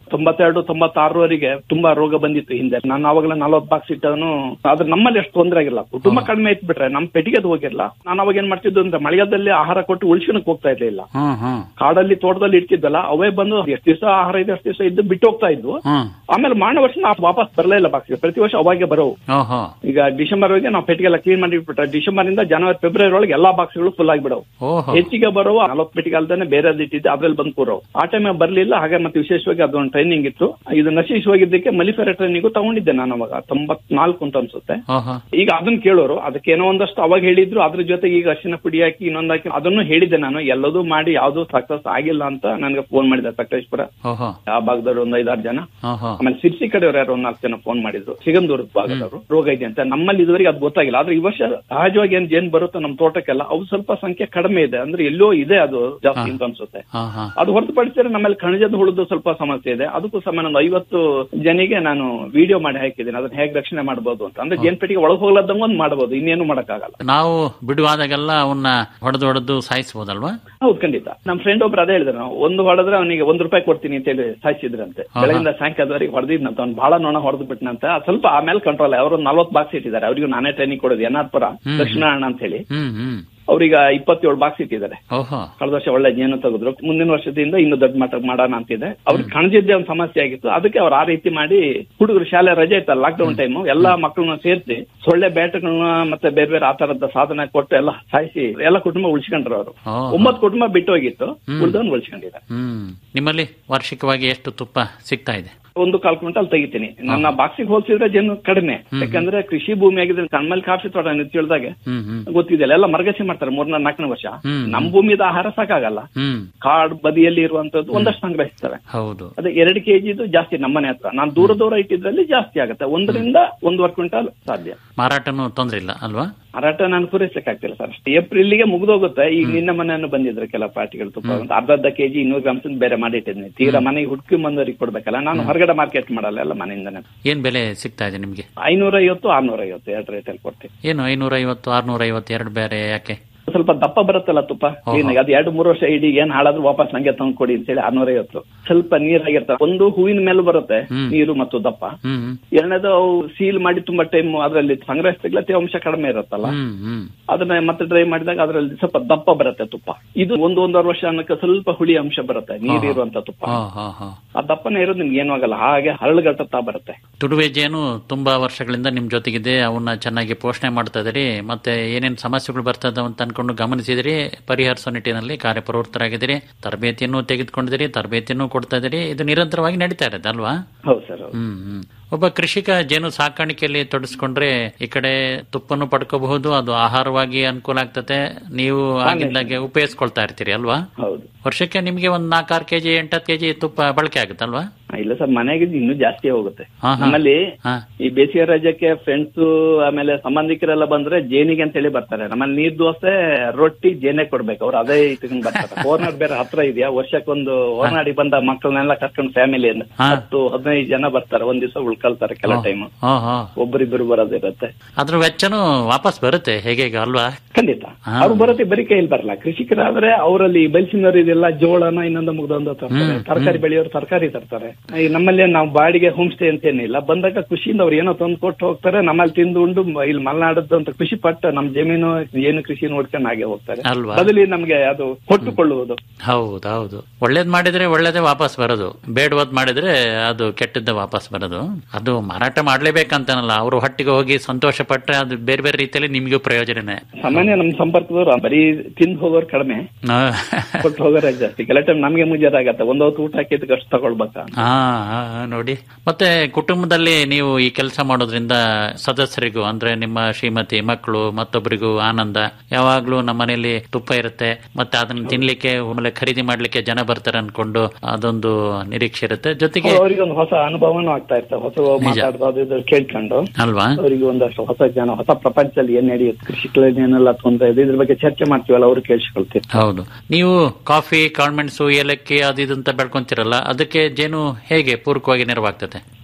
ತೊಂಬತ್ತೆರಡು ತೊಂಬತ್ತಾರವರೆಗೆ ತುಂಬಾ ರೋಗ ಬಂದಿತ್ತು ಹಿಂದೆ ನಾನು ಅವಾಗಲೇ ನಲವತ್ತು ಬಾಕ್ಸ್ ಇಟ್ಟವನು ಆದ್ರೆ ನಮ್ಮಲ್ಲಿ ಅಷ್ಟು ತೊಂದರೆ ಆಗಿಲ್ಲ ಕುಟುಂಬ ಕಡಿಮೆ ಇತ್ತು ಬಿಟ್ರೆ ನಮ್ ಪೆಟ್ಟಿಗೆ ಅದು ಹೋಗಿರಲ್ಲ ನಾನು ಅವಾಗ ಏನ್ ಮಾಡ್ತಿದ್ದು ಅಂದ್ರೆ ಮಳೆಗಾಲದಲ್ಲಿ ಆಹಾರ ಕೊಟ್ಟು ಉಳ್ಸ್ಕೊಳಕ್ ಹೋಗ್ತಾ ಇರ್ಲಿಲ್ಲ ಹ್ಮ್ ಹ್ಮ್ ಕಾಡಲ್ಲಿ ತೋಟದಲ್ಲಿ ಇಡ್ತಿದ್ದಲ್ಲ ಅವೇ ಬಂದು ಎಷ್ಟು ದಿವಸ ಆಹಾರ ಇದೆ ಅಷ್ಟು ದಿವಸ ಇದ್ದು ಬಿಟ್ಟು ಹೋಗ್ತಾ ಇದ್ವು ಹ್ಮ್ ಆಮೇಲೆ ಮಾರನೇ ವರ್ಷ ನಾವು ವಾಪಸ್ ಬರಲೇ ಇಲ್ಲ ಬಾಕ್ಸ್ ಪ್ರತಿ ವರ್ಷ ಅವಾಗೆ ಬರೋವು ಓಹೋ ಈಗ ಡಿಸೆಂಬರ್ ವರೆಗೆ ನಾವು ಪೆಟ್ಟಿಗೆಲ್ಲ ಕ್ಲೀನ್ ಮಾಡಿ ಬಿಟ್ರೆ ಡಿಸೆಂಬರ್ ಇಂದ ಜನವರಿ ಫೆಬ್ರವರಿ ಒಳಗೆ ಎಲ್ಲಾ ಬಾಕ್ಸ್ಗಳು ಫುಲ್ ಆಗಿಬಿಡವು ಓಹೋ ಹೆಚ್ಚಿಗೆ ಬರುವ ನಲವತ್ತು ಪೆಟ್ಟಿಗೆ ಅಲ್ದೇನೆ ಬೇರೆ ಇಟ್ಟಿದ್ದೆ ಅದ್ರಲ್ಲಿ ಬಂದು ಕೂರವು ಆ ಟೈಮ್ ಬರ್ಲಿಲ್ಲ ಹಾಗೆ ಮತ್ತೆ ವಿಶೇಷವಾಗಿ ಅದೊಂದು ಟ್ರೈನಿಂಗ್ ಇತ್ತು ಇದು ನಶೀಶ್ ಹೋಗಿದ್ದಕ್ಕೆ ಮಲಿಫೆರ ಟ್ರೈನಿಂಗು ತಗೊಂಡಿದ್ದೆ ನಾನು ಅವಾಗ ತೊಂಬತ್ನಾಲ್ಕು ಅಂತ ಅನ್ಸುತ್ತೆ ಓಹೋ ಈಗ ಅದನ್ನ ಕೇಳೋರು ಅದಕ್ಕೆ ಏನೋ ಒಂದಷ್ಟು ಅವಾಗ ಹೇಳಿದ್ರು ಅದ್ರ ಜೊತೆಗೆ ಈಗ ಅರಿಶಿನ ಪುಡಿ ಹಾಕಿ ಇನ್ನೊಂದ್ ಹಾಕಿ ಅದನ್ನು ಹೇಳಿದ್ದೆ ನಾನು ಎಲ್ಲದೂ ಮಾಡಿ ಯಾವ್ದು ಸಕ್ಸಸ್ ಆಗಿಲ್ಲ ಅಂತ ನನಗೆ ಫೋನ್ ಮಾಡಿದೆ ಸಕಲೇಶ್ಪುರ ಓಹೋ ಆ ಭಾಗದವ್ರು ಒಂದ್ ಐದಾರು ಜನ ಓಹೋ ಆಮೇಲೆ ಸಿರ್ಸಿ ಕಡೆಯವ್ರು ಯಾರೋ ಒಂದ್ ನಾಲ್ಕು ಜನ ಫೋನ್ ಮಾಡಿದ್ರು ಸಿಗಂದೂರದ ಭಾಗದವರು ರೋಗ ಇದೆ ಅಂತ ನಮ್ಮಲ್ಲಿ ಇದುವರೆಗೆ ಅದು ಗೊತ್ತಾಗಿಲ್ಲ ಆದ್ರೆ ಈ ವರ್ಷ ಸಹಜವಾಗಿ ಏನ್ ಜೇನ್ ಬರುತ್ತೋ ನಮ್ಮ ತೋಟಕ್ಕೆಲ್ಲ ಅವು ಸ್ವಲ್ಪ ಸಂಖ್ಯೆ ಕಡಿಮೆ ಇದೆ ಅಂದ್ರೆ ಎಲ್ಲೋ ಇದೆ ಅದು ಜಾಸ್ತಿ ಅಂತ ಅನ್ಸುತ್ತೆ ಹಾ ಹಾ ಅದು ಹೊರತುಪಡಿಸಿದ್ರೆ ನಮ್ಮಲ್ಲಿ ಕಣಜದ ಹುಳುದು ಸ್ವಲ್ಪ ಸಮಸ್ಯೆ ಇದೆ ಅದಕ್ಕೂ ಸಮ ಒಂದು ಐವತ್ತು ಜನಿಗೆ ನಾನು ವಿಡಿಯೋ ಮಾಡಿ ಹಾಕಿದ್ದೀನಿ ಅದನ್ನ ಹೇಗೆ ರಕ್ಷಣೆ ಮಾಡಬಹುದು ಅಂತ ಅಂದ್ರೆ ಜೇನ್ ಪೆಟ್ಟಿಗೆ ಒಳಗೆ ಹೋಗ್ಲದಂಗ ಒಂದು ಮಾಡಬಹುದು ಇನ್ನೇನು ಮಾಡಕ್ಕಾಗಲ್ಲ ನಾವು ಬಿಡುವಾದಾಗೆಲ್ಲ ಅವನ್ನ ಹೊಡೆದು ಹೊಡೆದು ಸಾಯಿಸಬಹುದಲ್ವಾ ಹೌದು ಖಂಡಿತ ನಮ್ಮ ಫ್ರೆಂಡ್ ಒಬ್ರು ಅದೇ ಹೇಳಿದ್ರು ನಾವು ಒಂದು ಹೊಡೆದ್ರೆ ಅವನಿಗೆ ಒಂದ್ ರೂಪಾಯಿ ಕೊಡ್ತೀನಿ ಅಂತ ಹೇಳಿ ಸಾಯಿಸಿದ್ರಂತೆ ಬೆಳಗಿಂದ ಸಾಯಂಕಾಲದವರೆಗೆ ಹೊಡೆದಿದ್ನಂತ ಅವ್ನು ಬಹಳ ನೋಣ ಹೊಡೆದು ಬಿಟ್ನಂತ ಅದ್ ಸ್ವಲ್ಪ ಆಮೇಲೆ ಕಂಟ್ರೋಲ್ ಅವರು ನಲ್ವತ್ತು ಬಾಕ್ಸ್ ಇಟ್ಟಿದ್ದಾರೆ ಅವರಿಗೂ ನಾನೇ ಟ್ರೈನಿಂಗ್ ಕೊಡೋದು ಎನ್ ಆರ್ ಪುರ ದಕ್ಷಿಣ ಅಣ್ಣ ಅಂತ ಹೇಳಿ ಹ್ಮ್ ಹ್ಮ್ ಅವ್ರೀಗ ಇಪ್ಪತ್ತೇಳು ಬಾಕ್ಸ್ ಇಟ್ಟಿದ್ದಾರೆ ಓಹೋ ಕಳೆದ ವರ್ಷ ಒಳ್ಳೆ ಜೇನು ತೆಗೆದ್ರು ಮುಂದಿನ ವರ್ಷದಿಂದ ಇನ್ನು ದೊಡ್ಡ ಮಟ್ಟ ಮಾಡೋಣ ಅಂತಿದೆ ಅವ್ರಿಗೆ ಕಣಜಿದ್ದೆ ಒಂದು ಸಮಸ್ಯೆ ಆಗಿತ್ತು ಅದಕ್ಕೆ ಅವ್ರು ಆ ರೀತಿ ಮಾಡಿ ಹುಡುಗರು ಶಾಲೆ ರಜೆ ಇತ್ತಲ್ಲ ಲಾಕ್ಡೌನ್ ಟೈಮ್ ಎಲ್ಲಾ ಮಕ್ಕಳನ್ನ ಸೇರಿಸಿ ಸೊಳ್ಳೆ ಬ್ಯಾಟ್ಗಳನ್ನ ಮತ್ತೆ ಬೇರೆ ಬೇರೆ ಆ ತರದ ಸಾಧನ ಕೊಟ್ಟು ಎಲ್ಲ ಸಾಯಿಸಿ ಎಲ್ಲ ಕುಟುಂಬ ಉಳಿಸ್ಕೊಂಡ್ರು ಅವರು ಓ. ಒಂಬತ್ತು ಕುಟುಂಬ ಬಿಟ್ಟು ಹೋಗಿತ್ತು ಉಳಿದವನ್ ಉಳಿಸ್ಕೊಂಡಿದ್ದಾರೆ ಹ್ಮ್ ನಿಮ್ಮಲ್ಲಿ ವಾರ್ಷಿಕವಾಗಿ ಎಷ್ಟು ತುಪ್ಪ ಸಿಗ್ತಾ ಇದೆ ಒಂದು ಕಾಲ್ ಕ್ವಿಂಟಲ್ ತೆಗಿತೀನಿ ನನ್ನ ಬಾಕ್ಸಿಗೆ ಹೋಲಿಸಿದ್ರೆ ಜೇನು ಕಡಿಮೆ ಯಾಕಂದ್ರೆ ಕೃಷಿ ಭೂಮಿ ಆಗಿದ್ರೆ ನಮ್ಮಲ್ಲಿ ಕಾಫಿ ತೋಟ ತಿಳಿದಾಗ ಹ್ಮ್ ಹ್ಮ್ ಗೊತ್ತಿದೆಯಲ್ಲ ಎಲ್ಲ ಮರಗಸಿ ಮಾಡ್ತಾರೆ ಮೂರ್ನ ನಾಲ್ಕನೇ ವರ್ಷ ಹ್ಮ್. ನಮ್ ಭೂಮಿದ ಆಹಾರ ಸಾಕಾಗಲ್ಲ ಹ್ಮ್ ಕಾಡ್ ಬದಿಯಲ್ಲಿ ಇರುವಂತದ್ದು ಒಂದಷ್ಟು ಸಂಗ್ರಹಿಸ್ತವೆ ಹೌದು ಅದೇ ಎರಡು ಕೆಜಿದು ಜಾಸ್ತಿ ನಮ್ಮನೆ ಹತ್ರ ನಾನು ದೂರ ದೂರ ಇಟ್ಟಿದ್ರಲ್ಲಿ ಜಾಸ್ತಿ ಆಗುತ್ತೆ ಒಂದರಿಂದ ಒಂದೂವರೆ ಕ್ವಿಂಟಲ್ ಸಾಧ್ಯ ಮಾರಾಟನೂ ತೊಂದ್ರೆ ಇಲ್ಲ ಅಲ್ವಾ ಮಾರಾಟ ನಾನು ಪೂರೈಸಕ್ಕಾಗ್ತಿಲ್ಲ ಸರ್ ಏಪ್ರಿಲ್ಗೆ ಮುಗ್ದೋಗುತ್ತೆ ಈಗ ನಿನ್ನ ಮನೆಯನ್ನು ಬಂದಿದ್ರು ಕೆಲ ಪಾರ್ಟಿಗಳು ತುಪ್ಪ ಅಂತ ಅರ್ಧ ಅರ್ಧ ಕೆಜಿ ಇನ್ನೂರು ಗ್ರಾಮ್ಸ್ ಬೇರೆ ಮಾಡಿಟ್ಟಿದ್ದೀನಿ ತೀರಾ ಮನೆಗೆ ಹುಡುಕಿ ಬಂದವರಿಗೆ ಕೊಡ್ಬೇಕಲ್ಲ ನಾನು ಹೊರಗಡೆ ಮಾರ್ಕೆಟ್ ಮಾಡಲ್ಲ ಎಲ್ಲ ಮನೆಯಿಂದನೇ ಏನ್ ಬೆಲೆ ಸಿಗ್ತಾ ಇದೆ ನಿಮ್ಗೆ ಐನೂರ ಐವತ್ತು ಆರ್ನೂರ ಐವತ್ತು ಎರಡು ರೇಟಲ್ಲಿ ಕೊಡ್ತೀನಿ ಏನು ಐನೂರ ಐವತ್ತು ಆರ್ನೂರ ಐವತ್ತು ಎರಡು ಬೇರೆ ಯಾಕೆ ಸ್ವಲ್ಪ ದಪ್ಪ ಬರುತ್ತಲ್ಲ ತುಪ್ಪ ಕ್ಲೀನ್ ಆಗಿ ಅದು ಎರಡು ಮೂರು ವರ್ಷ ಇಡೀ ಏನ್ ಹಾಳಾದ್ರೂ ವಾಪಸ್ ನಂಗೆ ತಂದು ಕೊಡಿ ಅಂತ ಹೇಳಿ ಆರ್ನೂರ ಐವತ್ತು ಸ್ವಲ್ಪ ನೀರಾಗಿರ್ತವೆ ಒಂದು ಹೂವಿನ ಮೇಲೆ ಬರುತ್ತೆ ನೀರು ಮತ್ತು ದಪ್ಪ ಹ್ಮ್ ಹ್ಮ್ ಎರಡನೇದು ಅವು ಸೀಲ್ ಮಾಡಿ ತುಂಬಾ ಟೈಮ್ ಅದರಲ್ಲಿ ಸಂಗ್ರಹಿಸಿದಾಗಲೇ ತೇವಾಂಶ ಕಡಿಮೆ ಇರುತ್ತಲ್ಲ ಹ್ಮ್ ಹ್ಮ್ ಅದನ್ನ ಮತ್ತೆ ಡ್ರೈ ಮಾಡಿದಾಗ ಅದರಲ್ಲಿ ಸ್ವಲ್ಪ ದಪ್ಪ ಬರುತ್ತೆ ತುಪ್ಪ ಇದು ಒಂದು ಒಂದೂವರೆ ವರ್ಷ ಅನ್ನಕ್ಕೆ ಸ್ವಲ್ಪ ಹುಳಿ ಅಂಶ ಬರುತ್ತೆ ನೀರು ಇರುವಂತ ತುಪ್ಪ ಹಾ ಹಾ ಹಾ ಆ ದಪ್ಪನೇ ಇರೋದು ನಿಮ್ಗೆ ಏನೂ ಆಗಲ್ಲ ಹಾಗೆ ಹರಳುಗಟ್ಟುತ್ತಾ ಬರುತ್ತೆ ತುಡುವೆ ಜೇನು ತುಂಬಾ ವರ್ಷಗಳಿಂದ ನಿಮ್ ಜೊತೆಗಿದೆ ಅವನ್ನ ಚೆನ್ನಾಗಿ ಪೋಷಣೆ ಮಾಡ್ತಾ ಇದೀರಿ ಮತ್ತೆ ಏನೇನ್ ಸಮಸ್ಯೆಗಳು ಬರ್ತದ ಅಂತ ಅನ್ಕೊಂಡು ಗಮನಿಸಿದಿರಿ ಪರಿಹರಿಸೋ ನಿಟ್ಟಿನಲ್ಲಿ ಕಾರ್ಯಪ್ರವೃತ್ತರಾಗಿದ್ದೀರಿ ತರಬೇತಿಯನ್ನು ತೆಗೆದುಕೊಂಡಿದ್ದೀರಿ ತರಬೇತಿಯನ್ನು ಕೊಡ್ತಾ ಇದೀರಿ ಇದು ನಿರಂತರವಾಗಿ ನಡೀತಾ ಇರೋದು ಅಲ್ವಾ ಹೌದು ಸರ್ ಹೌದು ಹ್ಮ್ ಹ್ಮ್ ಒಬ್ಬ ಕೃಷಿಕ ಜೇನು ಸಾಕಾಣಿಕೆಯಲ್ಲಿ ತೊಡಸ್ಕೊಂಡ್ರೆ ಈ ಕಡೆ ತುಪ್ಪನ್ನು ಪಡ್ಕೋಬಹುದು ಅದು ಆಹಾರವಾಗಿ ಅನುಕೂಲ ಆಗ್ತದೆ ನೀವು ಆಗಿದ್ದಾಗೆ ಉಪಯೋಗಿಸ್ಕೊಳ್ತಾ ಇರ್ತೀರಿ ಅಲ್ವಾ ಹೌದು ವರ್ಷಕ್ಕೆ ನಿಮ್ಗೆ ಒಂದ್ ನಾಲ್ಕಾರು ಕೆಜಿ ಎಂಟತ್ತು ಕೆಜಿ ತುಪ್ಪ ಬಳಕೆ ಆಗುತ್ತಲ್ವಾ ಇಲ್ಲ ಸರ್ ಮನೆಗೆ ಇನ್ನೂ ಜಾಸ್ತಿ ಹೋಗುತ್ತೆ ಹಾ, ಹಾ. ನಮ್ಮಲ್ಲಿ ಹಾ ಈ ಬೇಸಿಗೆ ರಜಕ್ಕೆ ಫ್ರೆಂಡ್ಸ್ ಆಮೇಲೆ ಸಂಬಂಧಿಕರೆಲ್ಲ ಬಂದ್ರೆ ಜೇನಿಗೆ ಅಂತ ಹೇಳಿ ಬರ್ತಾರೆ ನಮ್ಮಲ್ಲಿ ನೀರ್ ದೋಸೆ ರೊಟ್ಟಿ ಜೇನೆ ಕೊಡ್ಬೇಕು ಅವ್ರು ಅದೇ ಇಟ್ಕೊಂಡ್ ಬರ್ತಾರೆ ಹೊರನಾಡ್ ಬೇರೆ ಹತ್ರ ಇದೆಯಾ ವರ್ಷಕ್ಕೊಂದು ಹೊರನಾಡಿ ಬಂದ ಮಕ್ಕಳನ್ನೆಲ್ಲ ಕರ್ಕೊಂಡು ಫ್ಯಾಮಿಲಿ ಹಾ. ಹತ್ತು ಹದಿನೈದು ಜನ ಬರ್ತಾರೆ ಒಂದ್ ದಿವಸ ಉಳ್ಕೊಳ್ತಾರೆ ಕೆಲ ಟೈಮ್ ಹಾ ಹಾ ಒಬ್ಬರಿಬ್ಬರು ಬರೋದಿರುತ್ತೆ ಅದ್ರ ವೆಚ್ಚನೂ ವಾಪಸ್ ಬರುತ್ತೆ ಹೇಗೆ ಅಲ್ವಾ ಖಂಡಿತ ಹಾ. ಅವ್ರು ಬರುತ್ತೆ ಬರೀ ಕೈಯಲ್ಲಿ ಬರಲ್ಲ ಕೃಷಿಕರಾದ್ರೆ ಅವರಲ್ಲಿ ಬಯಸಿನವರು ಇದೆಲ್ಲ ಜೋಳನ ಇನ್ನೊಂದು ಮುಗ್ದೊಂದು ತರ್ತಾರೆ ತರಕಾರಿ ಬೆಳೆಯೋರು ತರಕಾರಿ ತರ್ತಾರೆ ಈ ನಮ್ಮಲ್ಲಿ ನಾವು ಬಾಡಿಗೆ ಹೋಮ್ ಸ್ಟೇ ಅಂತ ಏನಿಲ್ಲ ಬಂದಾಗ ಖುಷಿಯಿಂದ ಅವ್ರು ಏನೋ ತಂದು ಕೊಟ್ಟು ಹೋಗ್ತಾರೆ ನಮ್ಮಲ್ಲಿ ತಿಂದು ಉಂಡು ಮ- ಇಲ್ಲಿ ಮಲೆನಾಡದ್ದು ಅಂತ ಖುಷಿ ಪಟ್ಟು ನಮ್ ಜಮೀನು ಏನು ಕೃಷಿ ನೋಡ್ಕೊಂಡು ಹಾಗೆ ಹೋಗ್ತಾರೆ ಅಲ್ವಾ? ಬದಲಿ ನಮ್ಗೆ ಅದು ಕೊಟ್ಟುಕೊಳ್ಳುವುದು ಹೌದು ಹೌದು ಒಳ್ಳೇದ್ ಮಾಡಿದ್ರೆ ಒಳ್ಳೇದೇ ವಾಪಸ್ ಬರೋದು ಬೇಡವಾದ್ ಮಾಡಿದ್ರೆ ಅದು ಕೆಟ್ಟದ್ದ ವಾಪಸ್ ಬರೋದು ಅದು ಮಾರಾಟ ಮಾಡ್ಲೇಬೇಕಂತನಲ್ಲ ಅವರು ಹೊಟ್ಟಿಗೆ ಹೋಗಿ ಸಂತೋಷ ಪಟ್ರೆ ಅದು ಬೇರೆ ಬೇರೆ ರೀತಿಯಲ್ಲಿ ನಿಮ್ಗೂ ಪ್ರಯೋಜನನೇ ಸಾಮಾನ್ಯ ನಮ್ ಸಂಪರ್ಕದವ್ರು ಬರೀ ತಿಂದು ಹೋಗೋರು ಕಡಿಮೆ ಆ, ಕೊಟ್ಟು ಹೋಗೋರೇ ಜಾಸ್ತಿ ಕೆಲ ಟೈಮ್ ನಮ್ಗೆ ಮುಜಾರಾಗತ್ತೆ ಒಂದೊತ್ತು ಊಟ ಹಾಕಿದ್ದಕ್ಕೆ ಅಷ್ಟು ತಗೊಳ್ಬೇಕಾ ಆ, ಆ, ನೋಡಿ ಮತ್ತೆ ಕುಟುಂಬದಲ್ಲಿ ನೀವು ಈ ಕೆಲಸ ಮಾಡೋದ್ರಿಂದ ಸದಸ್ಯರಿಗೂ ಅಂದ್ರೆ ನಿಮ್ಮ ಶ್ರೀಮತಿ ಮಕ್ಕಳು ಮತ್ತೊಬ್ಬರಿಗೂ ಆನಂದ ಯಾವಾಗ್ಲೂ ನಮ್ಮ ಮನೆಯಲ್ಲಿ ತುಪ್ಪ ಇರುತ್ತೆ ಮತ್ತೆ ಅದನ್ನ ತಿನ್ಲಿಕ್ಕೆ ಆಮೇಲೆ ಖರೀದಿ ಮಾಡ್ಲಿಕ್ಕೆ ಜನ ಬರ್ತಾರೆ ಅನ್ಕೊಂಡು ಅದೊಂದು ನಿರೀಕ್ಷೆ ಇರುತ್ತೆ ಜೊತೆಗೆ ಅವರಿಗೆ ಒಂದು ಹೊಸ ಅನುಭವನೂ ಆಗ್ತಾ ಇರ್ತದೆ ಹೊಸ ಮಾತಾಡ್ದು ಅದು ಇದು ಕೇಳ್ಕೊಂಡು ಅಲ್ವಾ ಅವರಿಗೆ ಒಂದಷ್ಟು ಹೊಸ ಜನ ಹೊಸ ಪ್ರಪಂಚದಲ್ಲಿ ಏನ್ ನಡೆಯುತ್ತೆ ಕೃಷಿಗಳಲ್ಲಿ ಏನೆಲ್ಲ ತೊಂದರೆ ಇದೆ ಇದ್ರ ಬಗ್ಗೆ ಚರ್ಚೆ ಮಾಡ್ತೀವಲ್ಲ ಅವರು ಕೇಳಿಸ್ಕೊಳ್ತೀವಿ ಹೌದು ನೀವು ಕಾಫಿ ಕಾಳ್ಮೆಣಸು ಏಲಕ್ಕಿ ಅದು ಇದು ಅಂತ ಬೆಳ್ಕೊಂತೀರಲ್ಲ ಅದಕ್ಕೆ ಜೇನು ಹೇಗೆ ಪೂರಕವಾಗಿ ನೆರವಾಗ್ತದೆ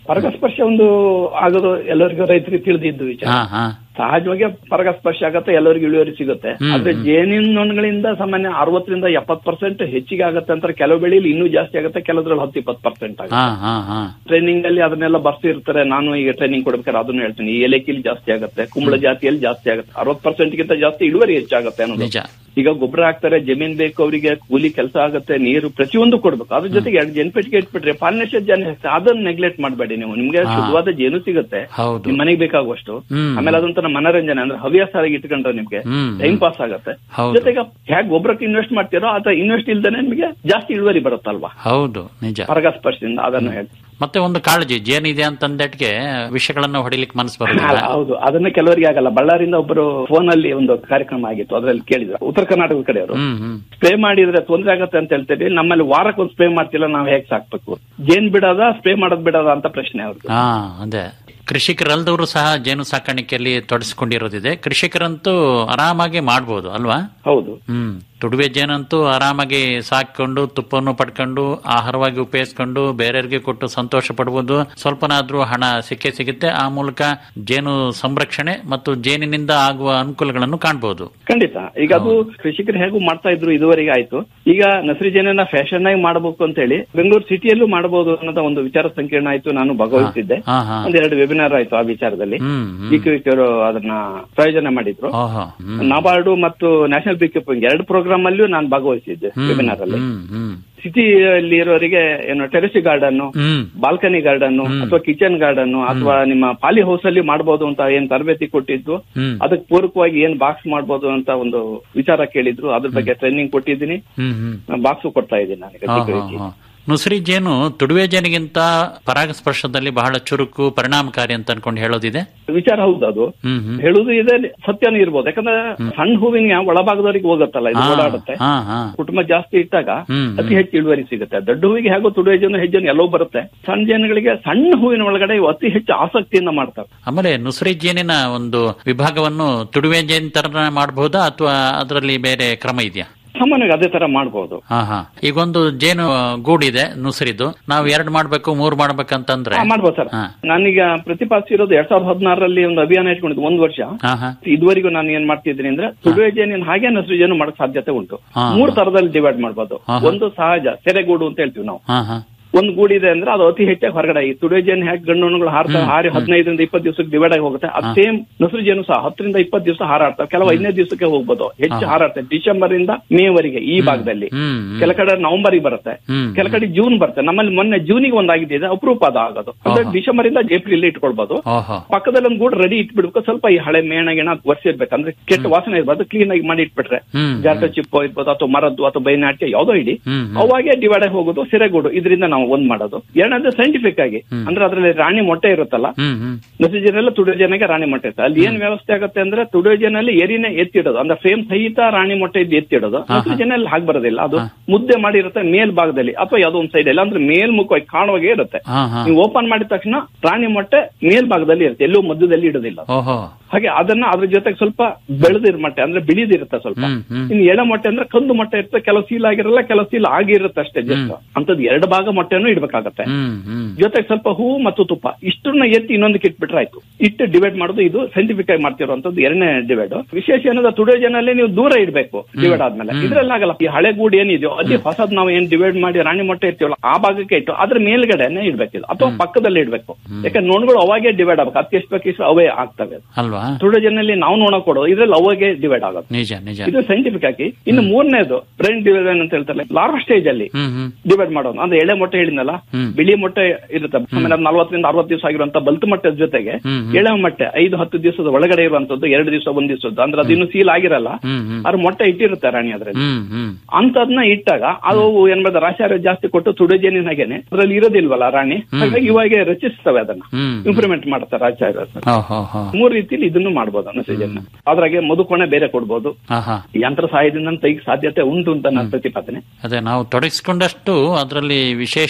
ಪರಾಗಸ್ಪರ್ಶ ಒಂದು ಆಗೋದು ಎಲ್ಲರಿಗೂ ರೈತರಿಗೆ ತಿಳಿದಿದ್ದು ವಿಚಾರ ಹಾ ಹಾ ಸಹಜವಾಗಿ ಪರಾಗಸ್ಪರ್ಶ ಆಗತ್ತೆ ಎಲ್ಲರಿಗೂ ಇಳುವರಿ ಸಿಗುತ್ತೆ ಆದ್ರೆ ಜೇನಿನ ನೊಣಗಳಿಂದ ಸಾಮಾನ್ಯ ಅರವತ್ತರಿಂದ ಎಪ್ಪತ್ ಪರ್ಸೆಂಟ್ ಹೆಚ್ಚಿಗೆ ಆಗತ್ತೆ ಅಂತಾರೆ ಕೆಲವು ಬೆಳೆಯಲ್ಲಿ ಇನ್ನೂ ಜಾಸ್ತಿ ಆಗುತ್ತೆ ಕೆಲದ್ರಲ್ಲಿ ಹತ್ತು ಇಪ್ಪತ್ತು ಪರ್ಸೆಂಟ್ ಆಗುತ್ತೆ ಹಾ ಹಾ ಹಾ ಟ್ರೈನಿಂಗ್ ಅಲ್ಲಿ ಅದನ್ನೆಲ್ಲ ಬರ್ಸಿರ್ತಾರೆ ನಾನು ಈಗ ಟ್ರೈನಿಂಗ್ ಕೊಡ್ಬೇಕಾದ್ರೆ ಅದನ್ನು ಹೇಳ್ತೀನಿ ಈ ಏಲಕ್ಕಿಲಿ ಜಾಸ್ತಿ ಆಗುತ್ತೆ ಕುಂಬಳ ಜಾತಿಯಲ್ಲಿ ಜಾಸ್ತಿ ಆಗುತ್ತೆ ಅರವತ್ ಪರ್ಸೆಂಟ್ ಗಿಂತ ಜಾಸ್ತಿ ಇಳುವರಿ ಹೆಚ್ಚಾಗುತ್ತೆ ಅನ್ನೋದು ನಿಜ ಈಗ ಗೊಬ್ಬರ ಹಾಕ್ತಾರೆ ಜಮೀನ್ ಬೇಕು ಅವರಿಗೆ ಕೂಲಿ ಕೆಲಸ ಆಗುತ್ತೆ ನೀರು ಪ್ರತಿಯೊಂದು ಕೊಡ್ಬೇಕು ಅದ್ರ ಜೊತೆಗೆ ಎರಡು ಜೇನುಪೆಟ್ಟಿಗೆ ಇಟ್ಬಿಟ್ರೆ ಪಾಲಿನೇಷನ್ ಜನ ಅದನ್ನ ನೆಗ್ಲೆಕ್ಟ್ ಮಾಡಬೇಡಿ ನೀವು ನಿಮ್ಗೆ ಶುದ್ಧವಾದ ಜೇನು ಸಿಗುತ್ತೆ ಹೌದು ನಿಮ್ ಮನೆಗೆ ಬೇಕಾಗುವಷ್ಟು ಹ್ಮ್. ಆಮೇಲೆ ಅದಂತ ಮನರಂಜನೆ ಅಂದ್ರೆ ಹವ್ಯಾಸ ಆಗಿ ಇಟ್ಕೊಂಡ್ರೆ ನಿಮ್ಗೆ ಹ್ಮ್. ಟೈಮ್ ಪಾಸ್ ಆಗುತ್ತೆ ಹೌದು. ಜೊತೆಗೆ ಹೇಗ್ ಗೊಬ್ಬರಕ್ಕೆ ಇನ್ವೆಸ್ಟ್ ಮಾಡ್ತೀರೋ ಆತರ ಇನ್ವೆಸ್ಟ್ ಇಲ್ದೇನೆ ನಿಮಗೆ ಜಾಸ್ತಿ ಇಳುವರಿ ಬರುತ್ತಲ್ವಾ ಹೌದು ನಿಜ ಪರಾಗಸ್ಪರ್ಶದಿಂದ ಅದನ್ನು ಹೇಳ್ತೀನಿ ಮತ್ತೆ ಒಂದು ಕಾಳಜಿ ಜೇನಿದೆ ಅಂತಂದಟ್ಗೆ ವಿಷಯಗಳನ್ನ ಹೊಡಿಲಿಕ್ಕೆ ಮನಸ್ಸು ಬರೋದಿಲ್ಲ ಹೌದು ಅದನ್ನ ಕೆಲವರಿಗೆ ಆಗಲ್ಲ ಬಳ್ಳಾರಿಯಿಂದ ಒಬ್ಬರು ಫೋನ್ ಅಲ್ಲಿ ಒಂದು ಕಾರ್ಯಕ್ರಮ ಆಗಿತ್ತು ಅದ್ರಲ್ಲಿ ಕೇಳಿದ್ರು ಉತ್ತರ ಕರ್ನಾಟಕದ ಕಡೆಯವರು ಹ್ಮ್ ಹ್ಮ್ ಸ್ಪ್ರೇ ಮಾಡಿದ್ರೆ ತೊಂದರೆ ಆಗತ್ತೆ ಅಂತ ಹೇಳ್ತೀರಿ ನಮ್ಮಲ್ಲಿ ವಾರಕ್ಕೆ ಒಂದು ಸ್ಪ್ರೇ ಮಾಡ್ತಿಲ್ಲ ನಾವ್ ಹೇಗ್ ಸಾಕ್ಬೇಕು ಜೇನ್ ಬಿಡೋದ ಸ್ಪ್ರೇ ಮಾಡೋದ್ ಬಿಡೋದ ಅಂತ ಪ್ರಶ್ನೆ ಅವ್ರಿಗೆ ಹಾ ಅದೇ ಕೃಷಿಕರಲ್ದವರು ಸಹ ಜೇನು ಸಾಕಾಣಿಕೆಯಲ್ಲಿ ತೊಡಗಿಸ್ಕೊಂಡಿರೋದಿದೆ ಕೃಷಿಕರಂತೂ ಆರಾಮಾಗಿ ಮಾಡ್ಬೋದು ಅಲ್ವಾ ಹೌದು ಹ್ಮ್ ತುಡುವೆ ಜೇನಂತೂ ಆರಾಮಾಗಿ ಸಾಕೊಂಡು ತುಪ್ಪವನ್ನು ಪಡ್ಕೊಂಡು ಆಹಾರವಾಗಿ ಉಪಯೋಗಿಸ್ಕೊಂಡು ಬೇರೆಯವರಿಗೆ ಕೊಟ್ಟು ಸಂತೋಷ ಪಡ್ಬೋದು ಸ್ವಲ್ಪನಾದ್ರೂ ಹಣ ಸಿಕ್ಕೇ ಸಿಗುತ್ತೆ ಆ ಮೂಲಕ ಜೇನು ಸಂರಕ್ಷಣೆ ಮತ್ತು ಜೇನಿನಿಂದ ಆಗುವ ಅನುಕೂಲಗಳನ್ನು ಕಾಣಬಹುದು ಖಂಡಿತ ಈಗ ಅದು ಕೃಷಿಕರು ಹೇಗೂ ಮಾಡ್ತಾ ಇದ್ರು ಇದುವರೆಗೆ ಆಯ್ತು ಈಗ ನಸರಿ ಜೇನನ್ನ ಫ್ಯಾಷನ್ ಆಗಿ ಮಾಡಬೇಕು ಅಂತ ಹೇಳಿ ಬೆಂಗಳೂರು ಸಿಟಿಯಲ್ಲೂ ಮಾಡಬಹುದು ಅನ್ನೋದ ಒಂದು ವಿಚಾರ ಸಂಕಿರಣ ಆಯ್ತು ನಾನು ಭಾಗವಹಿಸಿದ್ದೆ ಹಾ ಹಾ ಒಂದೆರಡು ವೆಬಿನಾರ್ ಆಯ್ತು ಆ ವಿಚಾರದಲ್ಲಿ ಹ್ಮ್ ಹ್ಮ್ ಬಿಕ್ಕಿವರು ಅದನ್ನ ಪ್ರಯೋಜನ ಮಾಡಿದ್ರು ಓಹೋ ಹ್ಮ್ ನಾಬಾರ್ಡು ಮತ್ತು ನ್ಯಾಷನಲ್ ಬಿ ಕೀಪಿಂಗ್ ಎರಡು ಪ್ರೋಗ್ರಾಮ್ ಅಲ್ಲಿಯೂ ನಾನು ಭಾಗವಹಿಸಿದ್ದೆ ವೆಬಿನಾರ್ ಅಲ್ಲಿ ಹ್ಮ್ ಹ್ಮ್ ಸಿಟಿಯಲ್ಲಿ ಇರೋರಿಗೆ ಏನು ಟೆರೆಸಿ ಗಾರ್ಡನ್ ಹ್ಮ್ ಬಾಲ್ಕನಿ ಗಾರ್ಡನ್ ಅಥವಾ ಕಿಚನ್ ಗಾರ್ಡನ್ ಅಥವಾ ನಿಮ್ಮ ಪಾಲಿ ಹೌಸ್ ಅಲ್ಲಿ ಮಾಡಬಹುದು ಅಂತ ಏನ್ ತರಬೇತಿ ಕೊಟ್ಟಿದ್ದು ಹ್ಮ್ ಅದಕ್ಕೆ ಪೂರಕವಾಗಿ ಏನ್ ಬಾಕ್ಸ್ ಮಾಡಬಹುದು ಅಂತ ಒಂದು ವಿಚಾರ ಕೇಳಿದ್ರು ಅದ್ರ ಬಗ್ಗೆ ಟ್ರೈನಿಂಗ್ ಕೊಟ್ಟಿದ್ದೀನಿ ಹ್ಮ್ ಹ್ಮ್ ಬಾಕ್ಸ್ ಕೊಡ್ತಾ ಇದ್ದೀನಿ ನನಗೆ ಹಾ, ಚಿಕ್ಕ ಹಾ, ವಯಸ್ಸಿಗೆ. ಹಾ. ನುಸ್ರಿ ಜೇನು ತುಡುವೆ ಜೇನಿಗಿಂತ ಪರಾಗಸ್ಪರ್ಶದಲ್ಲಿ ಬಹಳ ಚುರುಕು ಪರಿಣಾಮಕಾರಿ ಅಂತ ಅನ್ಕೊಂಡು ಹೇಳೋದಿದೆ ವಿಚಾರ ಹೌದು ಅದು ಹ್ಮ್ ಹ್ಮ್ ಹೇಳುದು ಇದೆ ಸತ್ಯನೂ ಇರ್ಬೋದು ಯಾಕಂದ್ರೆ ಸಣ್ಣ ಹೂವಿನ ಒಳಭಾಗದವರಿಗೆ ಹೋಗುತ್ತಲ್ಲ ಇದು ಹಾ, ಓಡಾಡುತ್ತೆ ಹಾ ಹಾ ಕುಟುಂಬ ಜಾಸ್ತಿ ಇಟ್ಟಾಗ ಹ್ಮ್, ಅತಿ ಹೆಚ್ಚು ಇಳುವರಿ ಸಿಗುತ್ತೆ ದೊಡ್ಡ ಹೂವಿಗೆ ಹೇಗೋ ತುಡುವೆ ಜನ ಹೆಜ್ಜೆನು ಎಲ್ಲವೂ ಬರುತ್ತೆ ಸಣ್ಣ ಜನಗಳಿಗೆ ಸಣ್ಣ ಹೂವಿನ ಒಳಗಡೆ ಇವು ಅತಿ ಹೆಚ್ಚು ಆಸಕ್ತಿಯಿಂದ ಮಾಡ್ತಾರೆ ಆಮೇಲೆ ನುಸ್ರಿ ಜೇನಿನ ಒಂದು ವಿಭಾಗವನ್ನು ತುಡುವೆ ಜೇನ್ ತರ ಮಾಡಬಹುದಾ ಅಥವಾ ಅದರಲ್ಲಿ ಬೇರೆ ಕ್ರಮ ಇದೆಯಾ ಸಾಮಾನ್ಯವಾಗಿ ಅದೇ ತರ ಮಾಡಬಹುದು ಹಾ ಹಾ ಈಗೊಂದು ಜೇನು ಗೂಡಿದೆ ನುಸ್ರಿದು ನಾವು ಎರಡ್ ಮಾಡ್ಬೇಕು ಮೂರ್ ಮಾಡ್ಬೇಕಂತಂದ್ರೆ ಮಾಡ್ಬೋದು ಸರ್ ಹಾ. ನಾನೀಗ ಪ್ರತಿಪಾದಿಸಿರೋದು ಎರಡ್ ಸಾವಿರದ ಹದಿನಾರರಲ್ಲಿ ಒಂದು ಅಭಿಯಾನ ಇಟ್ಕೊಂಡಿದ್ದು ಒಂದು ವರ್ಷ ಹಾ ಹಾ ಇದುವರೆಗೂ ನಾನು ಏನ್ ಮಾಡ್ತಿದ್ದೀನಿ ಅಂದ್ರೆ ತುಡುವೆ ಜೇನಿನ ಹಾಗೆ ನಸರು ಜೇನು ಮಾಡಕ್ ಸಾಧ್ಯತೆ ಉಂಟು ಹಾ, ಮೂರ್ ತರದಲ್ಲಿ ಡಿವೈಡ್ ಮಾಡಬಹುದು ಹಾ, ಹಾ. ಒಂದು ಸಹಜ ಸೆರೆಗೂಡು ಅಂತ ಹೇಳ್ತೀವಿ ನಾವು ಹಾ ಹಾ ಒಂದು ಗೂಡಿದೆ ಅಂದ್ರೆ ಅದು ಅತಿ ಹೆಚ್ಚಾಗಿ ಹೊರಗಡೆ ಈ ತುಡುವೆ ಜೇನು ಹೇಗೆ ಗಂಡು ಹಣ್ಣುಗಳು ಹಾರ್ತಾವೆ ಹಾರಿ ಹದಿನೈದರಿಂದ ಇಪ್ಪತ್ತು ದಿವಸಕ್ಕೆ ಡಿವೈಡ್ ಆಗಿ ಹೋಗುತ್ತೆ ಅದು ಸೇಮ್ ನಸರು ಜೇನು ಸಹ ಹತ್ತರಿಂದ ಇಪ್ಪತ್ತು ದಿವಸ ಹಾರಾಡ್ತವೆ ಕೆಲವು ಐದನೇ ದಿವಸಕ್ಕೆ ಹೋಗ್ಬೋದು ಹೆಚ್ಚು ಹಾರಾಡ್ತವೆ ಡಿಸೆಂಬರ್ ಇಂದ ಮೇ ವರೆಗೆ ಈ ಭಾಗದಲ್ಲಿ ಹ್ಮ್ ಕೆಲ ಕಡೆ ನವೆಂಬರ್ ಬರುತ್ತೆ ಹ್ಮ್ ಕೆಲ ಕಡೆ ಜೂನ್ ಬರುತ್ತೆ ನಮ್ಮಲ್ಲಿ ಮೊನ್ನೆ ಜೂನಿಗೆ ಒಂದಾಗಿದೆ ಅಪರೂಪ ಅದು ಆಗೋದು ಅಂದ್ರೆ ಡಿಸೆಂಬರ್ ಇಂದ ಏಪ್ರಿಲ್ ಇಟ್ಕೊಳ್ಬಹುದು ಓಹೋ ಪಕ್ಕದಲ್ಲಿ ಒಂದು ಗೂಡು ರೆಡಿ ಇಟ್ಬಿಡ್ಬೇಕು ಸ್ವಲ್ಪ ಈ ಹಳೆ ಮೇಣ ಗಿಣ ಒರೆಸಿರ್ಬೇಕು ಅಂದ್ರೆ ಕೆಟ್ಟ ವಾಸನೆ ಇರ್ಬಾರ್ದು ಕ್ಲೀನ್ ಆಗಿ ಮಾಡಿ ಇಟ್ಬಿಟ್ರೆ ಹ್ಮ್ ಜಾಟ ಚಿಪ್ಪು ಇರ್ಬೋದು ಅಥವಾ ಮರದ್ದು ಅಥವಾ ಬೈನಾಟ್ಯ ಯಾವ್ದೋ ಇಡಿ ಹ್ಮ್ ಹ್ಮ್. ಅವಾಗೆ ಡಿವೈಡ್ ಆಗಿ ಹೋಗೋದು ಸಿರೆಗೂಡು ಇದರಿಂದ ನಾವು ಒಂದ್ ಮಾಡೋದು ಎರಡನೇದು ಸೈಂಟಿಫಿಕ್ ಆಗಿ ಅಂದ್ರೆ ಅದ್ರಲ್ಲಿ ರಾಣಿ ಮೊಟ್ಟೆ ಇರುತ್ತಲ್ಲ ಹ್ಮ್ ಹ್ಮ್ ನಸಿಜನೆಲ್ಲ ತುಡಿಯೋ ಜನಕ್ಕೆ ರಾಣಿ ಮೊಟ್ಟೆ ಇರುತ್ತೆ ಅಲ್ಲಿ ಏನ್ ವ್ಯವಸ್ಥೆ ಆಗುತ್ತೆ ಅಂದ್ರೆ ತುಡಿಯೋ ಜನಲ್ಲಿ ಎರಿನೇ ಎತ್ತಿಡೋದು ಅಂದ್ರೆ ಫ್ರೇಮ್ ಸಹಿತ ರಾಣಿ ಮೊಟ್ಟೆ ಇದ್ದು ಎತ್ತಿಡೋದು ನಸಿಜನಲ್ಲಿ ಹಾಗೆ ಬರೋದಿಲ್ಲ ಅದು ಮುದ್ದೆ ಮಾಡಿರುತ್ತೆ ಮೇಲ್ ಭಾಗದಲ್ಲಿ ಅಥವಾ ಯಾವ್ದೋ ಒಂದ್ ಸೈಡ್ ಎಲ್ಲ ಅಂದ್ರೆ ಮೇಲ್ಮುಖವಾಗಿ ಕಾಣುವಾಗೆ ಇರುತ್ತೆ ಹಾ ಹಾ ನೀವು ಓಪನ್ ಮಾಡಿದ ತಕ್ಷಣ ರಾಣಿ ಮೊಟ್ಟೆ ಮೇಲ್ಭಾಗದಲ್ಲಿ ಇರುತ್ತೆ ಎಲ್ಲೂ ಮಧ್ಯದಲ್ಲಿ ಇಡೋದಿಲ್ಲ ಓಹೋ ಹಾಗೆ ಅದನ್ನ ಅದ್ರ ಜೊತೆಗೆ ಸ್ವಲ್ಪ ಬೆಳೆದಿರ್ ಮೊಟ್ಟೆ ಅಂದ್ರೆ ಬಿಳಿದಿರುತ್ತೆ ಸ್ವಲ್ಪ ಹ್ಮ್ ಹ್ಮ್ ಇನ್ನು ಎಳೆ ಮೊಟ್ಟೆ ಅಂದ್ರೆ ಕಂದು ಮೊಟ್ಟೆ ಇರುತ್ತೆ ಕೆಲವು ಸೀಲ್ ಆಗಿರಲ್ಲ ಕೆಲವು ಸೀಲ್ ಆಗಿರುತ್ತೆ ಅಷ್ಟೇ ಜಸ್ಟ್ ಅಂತದ್ ಎರಡು ಭಾಗ ಮೊಟ್ಟೆನೂ ಇಡ್ಬೇಕಾಗತ್ತೆ ಹ್ಮ್ ಹ್ಮ್ ಜೊತೆಗೆ ಸ್ವಲ್ಪ ಹೂವು ಮತ್ತು ತುಪ್ಪ ಇಷ್ಟನ್ನ ಎತ್ತಿ ಇನ್ನೊಂದಕ್ಕೆ ಇಟ್ಬಿಟ್ರೆ ಆಯ್ತು ಇಟ್ಟು ಡಿವೈಡ್ ಮಾಡೋದು ಇದು ಸೈಂಟಿಫಿಕ್ ಆಗಿ ಮಾಡ್ತಿರುವಂತದ್ದು ಎರಡನೇ ಡಿವೈಡ್ ವಿಶೇಷ ಏನದ ತುಡಿಯೋ ಜನಲ್ಲಿ ನೀವು ದೂರ ಇಡಬೇಕು ಡಿವೈಡ್ ಆದ್ಮೇಲೆ ಇದ್ರಲ್ಲಿ ಆಗಲ್ಲ ಈ ಹಳೆ ಗೂಡು ಏನಿದೆಯೋ ಅದೇ ಹೊಸದ್ ನಾವು ಏನ್ ಡಿವೈಡ್ ಮಾಡಿ ರಾಣಿ ಮೊಟ್ಟೆ ಇರ್ತೀವಲ್ಲ ಆ ಭಾಗಕ್ಕೆ ಇಟ್ಟು ಅದ್ರ ಮೇಲ್ಗಡೆನೆ ಇಡ್ಬೇಕು ಇದು ಅಥವಾ ಪಕ್ಕದಲ್ಲಿ ಇಡ್ಬೇಕು ಯಾಕಂದ್ರೆ ನೋಡ್ಗಳು ಅವಾಗೆ ಡಿವೈಡ್ ಆಗ್ಬೇಕು ಅದಕ್ಕೆ ಎಷ್ಟು ಬೇಕು ಇಷ್ಟು ಅವೇ ಆಗ್ತವೆ ಅಲ್ವಾ ತುಡಿಯೋ ಜನಲ್ಲಿ ನಾವು ನೋಡ ಕೊಡೋದು ಇದ್ರಲ್ಲಿ ಅವಾಗೆ ಡಿವೈಡ್ ಆಗೋದು ನಿಜ ನಿಜ ಇದು ಸೈಂಟಿಫಿಕ್ ಆಗಿ ಇನ್ನು ಮೂರನೇದು ಬ್ರೈನ್ ಡಿವಿಷನ್ ಅಂತ ಹೇಳ್ತಾರೆ ಲಾರ್ವಾ ಸ್ಟೇಜ್ ಅಲ್ಲಿ ಹ್ಮ್ ಹ್ಮ್ ಡಿವೈಡ್ ಮಾಡೋದು ಅಂದ್ರೆ ಎಳೆ ಮೊಟ್ಟೆ ಹೇಳಿದ್ನಲ್ಲ ಹ್ಮ್. ಬಿಳಿ ಮೊಟ್ಟೆ ಇರುತ್ತೆ ಆಮೇಲೆ ಅದು ನಲ್ವತ್ತರಿಂದ ಅರವತ್ತು ದಿವಸ ಆಗಿರುವಂತ ಬಲ್ತ್ ಮೊಟ್ಟೆ ಜೊತೆಗೆ ಹ್ಮ್, ಹ್ಮ್. ಎಳೆ ಮೊಟ್ಟೆ ಐದು ಹತ್ತು ದಿವಸದ ಒಳಗಡೆ ಇರುವಂತದ್ದು ಎರಡು ದಿವಸ ಒಂದ್ ದಿವಸದ್ದು ಅಂದ್ರೆ ಅದು ಇನ್ನು ಸೀಲ್ ಆಗಿರಲ್ಲ ಹ್ಮ್ ಹ್ಮ್ ಅದ್ರ ಮೊಟ್ಟೆ ಇಟ್ಟಿರುತ್ತೆ ರಾಣಿ ಅದ್ರಲ್ಲಿ ಹ್ಮ್ ಹ್ಮ್ ಅಂತದ್ನ ಇಟ್ಟಾಗ ಅದು ಏನ್ ಮಾಡಿದ ರಾಸಾಯನ ಜಾಸ್ತಿ ಕೊಟ್ಟು ತುಡುಜೇನಿನ ಹಾಗೇನೆ ಅದ್ರಲ್ಲಿ ಇರೋದಿಲ್ವಲ್ಲ ರಾಣಿ ಹಾಗಾಗಿ ಇವಾಗ ರಚಿಸ್ತವೆ ಅದನ್ನ ಹ್ಮ್ ಇಂಪ್ರೂವ್ಮೆಂಟ್ ಮಾಡ್ತಾರೆ ರಾಸಾಯನ ಹೋ ಹೋ ಹೋ ಮೂರು ರೀತಿಲಿ ಇದನ್ನು ಮಾಡ್ಬೋದು ಅನ್ನೋ ಸೀಸನ್ ಅದ್ರಾಗೆ ಮಧುಕೋಣೆ ಬೇರೆ ಕೊಡ್ಬೋದು ಹಾ ಹಾ ಯಂತ್ರ ಸಹಾಯದಿಂದ ತೆಗಿ ಸಾಧ್ಯತೆ ಉಂಟು ಅಂತ ನನ್ನ ಪ್ರತಿಪಾದನೆ ಅದೇ ನಾವು ತೊಡಗಿಸ್ಕೊಂಡಷ್ಟು ಅದರಲ್ಲಿ ವಿಶೇಷ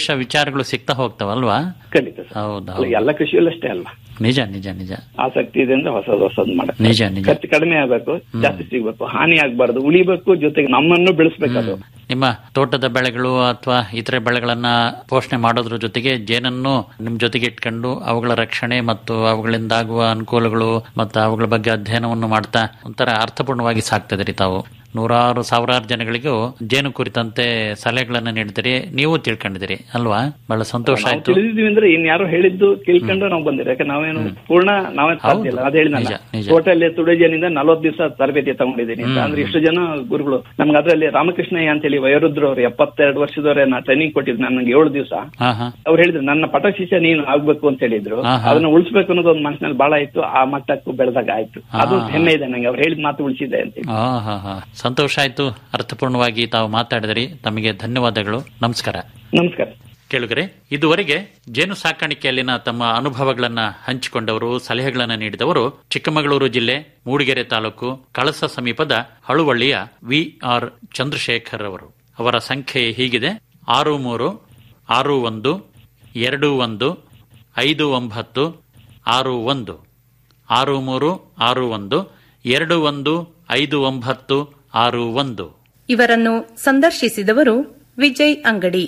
ವಿಶೇಷ ವಿಚಾರಗಳು ಸಿಗ್ತಾ ಹೋಗ್ತಾವಲ್ವಾ ಖಂಡಿತ ಸರ್ ಹೌದು ಅಲ್ಲ, ಎಲ್ಲ ಕೃಷಿಯಲ್ಲೂ ಅಷ್ಟೇ ಅಲ್ವಾ ನಿಜ ನಿಜ ನಿಜ ಆಸಕ್ತಿ ಇದೆ ಅಂದ್ರೆ ಹೊಸದ್ ಹೊಸದ್ ಮಾಡಕ್ ನಿಜ ನಿಜ ಖರ್ಚು ಕಡಿಮೆ ಆಗ್ಬೇಕು ಜಾಸ್ತಿ ಸಿಗ್ಬೇಕು ಹಾನಿ ಆಗ್ಬಾರ್ದು ಉಳಿಬೇಕು ಜೊತೆಗೆ ನಮ್ಮನ್ನು ಬೆಳೆಸ್ಬೇಕದು ನಿಮ್ಮ ತೋಟದ ಬೆಳೆಗಳು ಅಥವಾ ಇತರೆ ಬೆಳೆಗಳನ್ನ ಪೋಷಣೆ ಮಾಡೋದ್ರ ಜೊತೆಗೆ ಜೇನನ್ನು ನಿಮ್ ಜೊತೆಗೆ ಇಟ್ಕೊಂಡು ಅವುಗಳ ರಕ್ಷಣೆ ಮತ್ತು ಅವುಗಳಿಂದ ಆಗುವ ಅನುಕೂಲಗಳು ಮತ್ತು ಅವುಗಳ ಬಗ್ಗೆ ಅಧ್ಯಯನವನ್ನು ಮಾಡ್ತಾ ಒಂಥರ ಅರ್ಥಪೂರ್ಣವಾಗಿ ಸಾಕ್ತಿದ್ರಿ ತಾವು ನೂರಾರು ಸಾವಿರಾರು ಜನಗಳಿಗೂ ಜೇನು ಕುರಿತಂತೆ ಸಲಹೆಗಳನ್ನ ನೀಡಿದಿರಿ ನೀವು ತಿಳ್ಕೊಂಡಿದಿರಿ ಅಲ್ವಾ ಬಹಳ ಸಂತೋಷ ನಾವು ಆಯ್ತು ತಿಳಿದಿದ್ವಿ ಅಂದ್ರೆ ಇನ್ ಯಾರು ಹೇಳಿದ್ದು ಕೇಳ್ಕೊಂಡು ನಾವು ಬಂದಿರಿ ಯಾಕಂದ್ರೆ ನಾವೇನು ಪೂರ್ಣ ನಾವೇ ಸಾಧ್ಯ ಇಲ್ಲ ಅದ್ ಹೇಳಿದ್ನಲ್ಲ ನಿಜ, ನಿಜ. ತೋಟಲ್ಲಿ ತುಳಜನಿಂದ ನಲವತ್ತು ದಿವಸ ತರಬೇತಿ ತಗೊಂಡಿದ್ದೀನಿ ಅಂತ ಅಂದ್ರೆ ಇಷ್ಟು ಜನ ಗುರುಗಳು ನಮ್ಗೆ ಅದ್ರಲ್ಲಿ ರಾಮಕೃಷ್ಣಯ್ಯ ಅಂತ ಹೇಳಿ ವಯೋವೃದ್ಧರು ಅವ್ರು ಎಪ್ಪತ್ತೆರಡು ವರ್ಷದವರೇ ನಾ ಟ್ರೈನಿಂಗ್ ಕೊಟ್ಟಿದ್ರು ನನಗೆ ಏಳು ದಿವಸ ಹಾ ಹಾ ಅವ್ರು ಹೇಳಿದ್ರು ನನ್ನ ಪಟ ಶಿಷ್ಯ ನೀನು ಆಗ್ಬೇಕು ಅಂತ ಹೇಳಿದ್ರು ಹಾ, ಹಾ. ಅದನ್ನ ಉಳಿಸ್ಬೇಕು ಅನ್ನೋದು ಒಂದು ಮನಸ್ಸಿನಲ್ಲಿ ಬಹಳ ಇತ್ತು ಆ ಮಟ್ಟಕ್ಕೂ ಬೆಳೆದಾಗ ಆಯ್ತು ಅದು ಹೆಮ್ಮೆ ಇದೆ ನಂಗೆ ಅವ್ರು ಹೇಳಿದ ಮಾತು ಉಳಿಸಿದೆ ಅಂತ ಹೇಳಿ. ಆ, ಹಾ ಹಾ ಸಂತೋಷ ಆಯ್ತು ಅರ್ಥಪೂರ್ಣವಾಗಿ ತಾವು ಮಾತಾಡಿದಿರಿ ತಮಗೆ ಧನ್ಯವಾದಗಳು ನಮಸ್ಕಾರ ನಮಸ್ಕಾರ ಕೇಳುಗರೆ ಇದುವರೆಗೆ ಜೇನು ಸಾಕಾಣಿಕೆಯಲ್ಲಿನ ತಮ್ಮ ಅನುಭವಗಳನ್ನ ಹಂಚಿಕೊಂಡವರು ಸಲಹೆಗಳನ್ನ ನೀಡಿದವರು ಚಿಕ್ಕಮಗಳೂರು ಜಿಲ್ಲೆ ಮೂಡಿಗೆರೆ ತಾಲೂಕು ಕಳಸ ಸಮೀಪದ ಹಳುವಳ್ಳಿಯ ವಿ ಆರ್ ಚಂದ್ರಶೇಖರ್ ಅವರು ಅವರ ಸಂಖ್ಯೆ ಹೀಗಿದೆ ಆರು ಮೂರು ಆರು ಒಂದು ಎರಡು ಒಂದು ಐದು ಒಂಬತ್ತು ಆರು ಒಂದು ಆರು ಮೂರು ಆರು ಒಂದು ಎರಡು ಒಂದು ಐದು ಒಂಬತ್ತು ಆರು ಒಂದು ಇವರನ್ನು ಸಂದರ್ಶಿಸಿದವರು ವಿಜಯ್ ಅಂಗಡಿ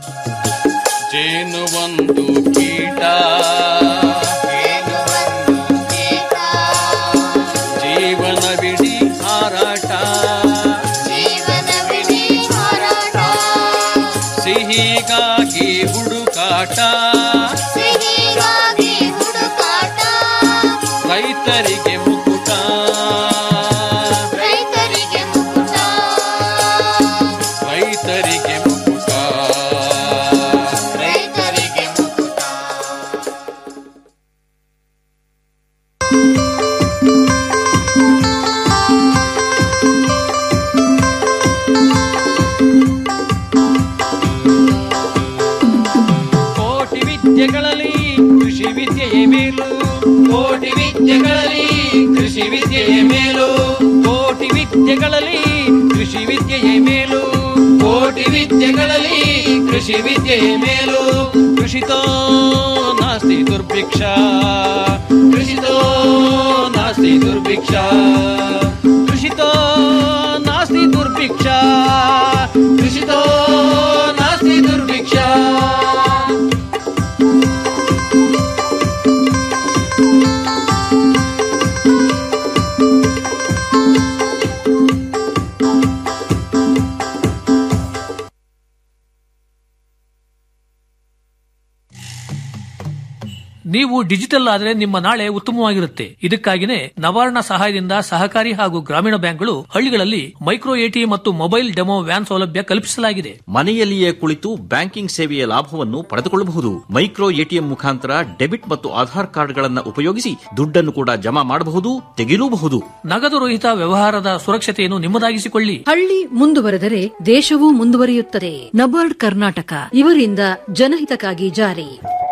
ಜೇನು ಒಂದು ಕೀಟ ಜೀವನವಿಡೀ ಹಾರಾಟ ಸಿಹಿಗಾಗಿ ಹುಡುಕಾಟ ರೈತರಿಗೆ ಮುಕುಟ ರೈತರಿಗೆ ಮುಕುಟ ಕೋಟಿ ವಿದ್ಯೆಗಳಲ್ಲಿ ಕೃಷಿ ವಿದ್ಯೆಯೇ ಮೇಲು ಕೋಟಿ ವಿದ್ಯೆಗಳಲ್ಲಿ ಕೃಷಿ ವಿದ್ಯೆಯೇ ಮೇಲು ಕೋಟಿ ವಿದ್ಯೆಗಳಲ್ಲಿ ಕೃಷಿ ವಿದ್ಯೆಯೇ ಮೇಲು ಕೋಟಿ ವಿದ್ಯೆಗಳಲ್ಲಿ ಕೃಷಿ ವಿದ್ಯೆಯೇ ಮೇಲು ಕೃಷಿತೋ ನಾಸ್ತಿ ದುರ್ಭಿಕ್ಷ ಕೃಷಿತೋ ನಾಸ್ತಿ ದುರ್ಭಿಕ್ಷ ಕೃಷಿತೋ ನಾಸ್ತಿ ದುರ್ಭಿಕ್ಷ ಕೃಷಿತೋ ನಾಸ್ತಿ ದುರ್ಭಿಕ್ಷ ನೀವು ಡಿಜಿಟಲ್ ಆದ್ರೆ ನಿಮ್ಮ ನಾಳೆ ಉತ್ತಮವಾಗಿರುತ್ತೆ ಇದಕ್ಕಾಗಿನೇ ನವಾರ್ಣ ಸಹಾಯದಿಂದ ಸಹಕಾರಿ ಹಾಗೂ ಗ್ರಾಮೀಣ ಬ್ಯಾಂಕ್ಗಳು ಹಳ್ಳಿಗಳಲ್ಲಿ ಮೈಕ್ರೋ ಎಟಿ ಮತ್ತು ಮೊಬೈಲ್ ಡೆಮೋ ವ್ಯಾನ್ ಸೌಲಭ್ಯ ಕಲ್ಪಿಸಲಾಗಿದೆ ಮನೆಯಲ್ಲಿಯೇ ಕುಳಿತು ಬ್ಯಾಂಕಿಂಗ್ ಸೇವೆಯ ಲಾಭವನ್ನು ಪಡೆದುಕೊಳ್ಳಬಹುದು ಮೈಕ್ರೋ ಎಟಿಎಂ ಮುಖಾಂತರ ಡೆಬಿಟ್ ಮತ್ತು ಆಧಾರ್ ಕಾರ್ಡ್ಗಳನ್ನು ಉಪಯೋಗಿಸಿ ದುಡ್ಡನ್ನು ಕೂಡ ಜಮಾ ಮಾಡಬಹುದು ತೆಗೆಯಲೂಬಹುದು ನಗದು ರಹಿತ ವ್ಯವಹಾರದ ಸುರಕ್ಷತೆಯನ್ನು ನಿಮ್ಮದಾಗಿಸಿಕೊಳ್ಳಿ ಹಳ್ಳಿ ಮುಂದುವರೆದರೆ ದೇಶವೂ ಮುಂದುವರಿಯುತ್ತದೆ ನಬಾರ್ಡ್ ಕರ್ನಾಟಕ ಇವರಿಂದ ಜನಹಿತಕ್ಕಾಗಿ ಜಾರಿ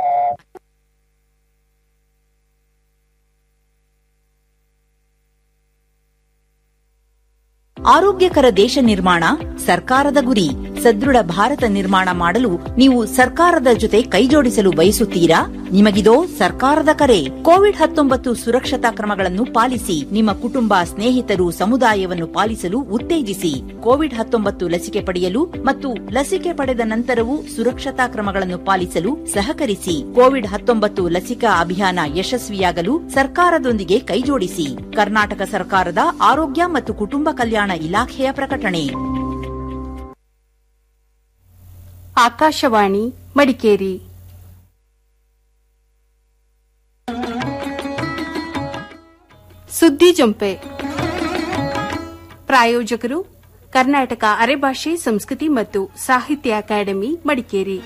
ಆರೋಗ್ಯಕರ ದೇಶ ನಿರ್ಮಾಣ ಸರ್ಕಾರದ ಗುರಿ ಸದೃಢ ಭಾರತ ನಿರ್ಮಾಣ ಮಾಡಲು ನೀವು ಸರ್ಕಾರದ ಜೊತೆ ಕೈಜೋಡಿಸಲು ಬಯಸುತ್ತೀರಾ ನಿಮಗಿದೋ ಸರ್ಕಾರದ ಕರೆ ಕೋವಿಡ್ ಹತ್ತೊಂಬತ್ತು ಸುರಕ್ಷತಾ ಕ್ರಮಗಳನ್ನು ಪಾಲಿಸಿ ನಿಮ್ಮ ಕುಟುಂಬ ಸ್ನೇಹಿತರು ಸಮುದಾಯವನ್ನು ಪಾಲಿಸಲು ಉತ್ತೇಜಿಸಿ ಕೋವಿಡ್ ಹತ್ತೊಂಬತ್ತು ಲಸಿಕೆ ಪಡೆಯಲು ಮತ್ತು ಲಸಿಕೆ ಪಡೆದ ನಂತರವೂ ಸುರಕ್ಷತಾ ಕ್ರಮಗಳನ್ನು ಪಾಲಿಸಲು ಸಹಕರಿಸಿ ಕೋವಿಡ್ ಹತ್ತೊಂಬತ್ತು ಲಸಿಕಾ ಅಭಿಯಾನ ಯಶಸ್ವಿಯಾಗಲು ಸರ್ಕಾರದೊಂದಿಗೆ ಕೈಜೋಡಿಸಿ ಕರ್ನಾಟಕ ಸರ್ಕಾರದ ಆರೋಗ್ಯ ಮತ್ತು ಕುಟುಂಬ ಕಲ್ಯಾಣ ಇಲಾಖೆಯ ಪ್ರಕಟಣೆ ಆಕಾಶವಾಣಿ ಮಡಿಕೇರಿ ಸುದ್ದಿ ಜಂಪೆ ಪ್ರಾಯೋಜಕರು ಕರ್ನಾಟಕ ಅರೆಭಾಷೆ ಸಂಸ್ಕೃತಿ ಮತ್ತು ಸಾಹಿತ್ಯ ಅಕಾಡೆಮಿ ಮಡಿಕೇರಿ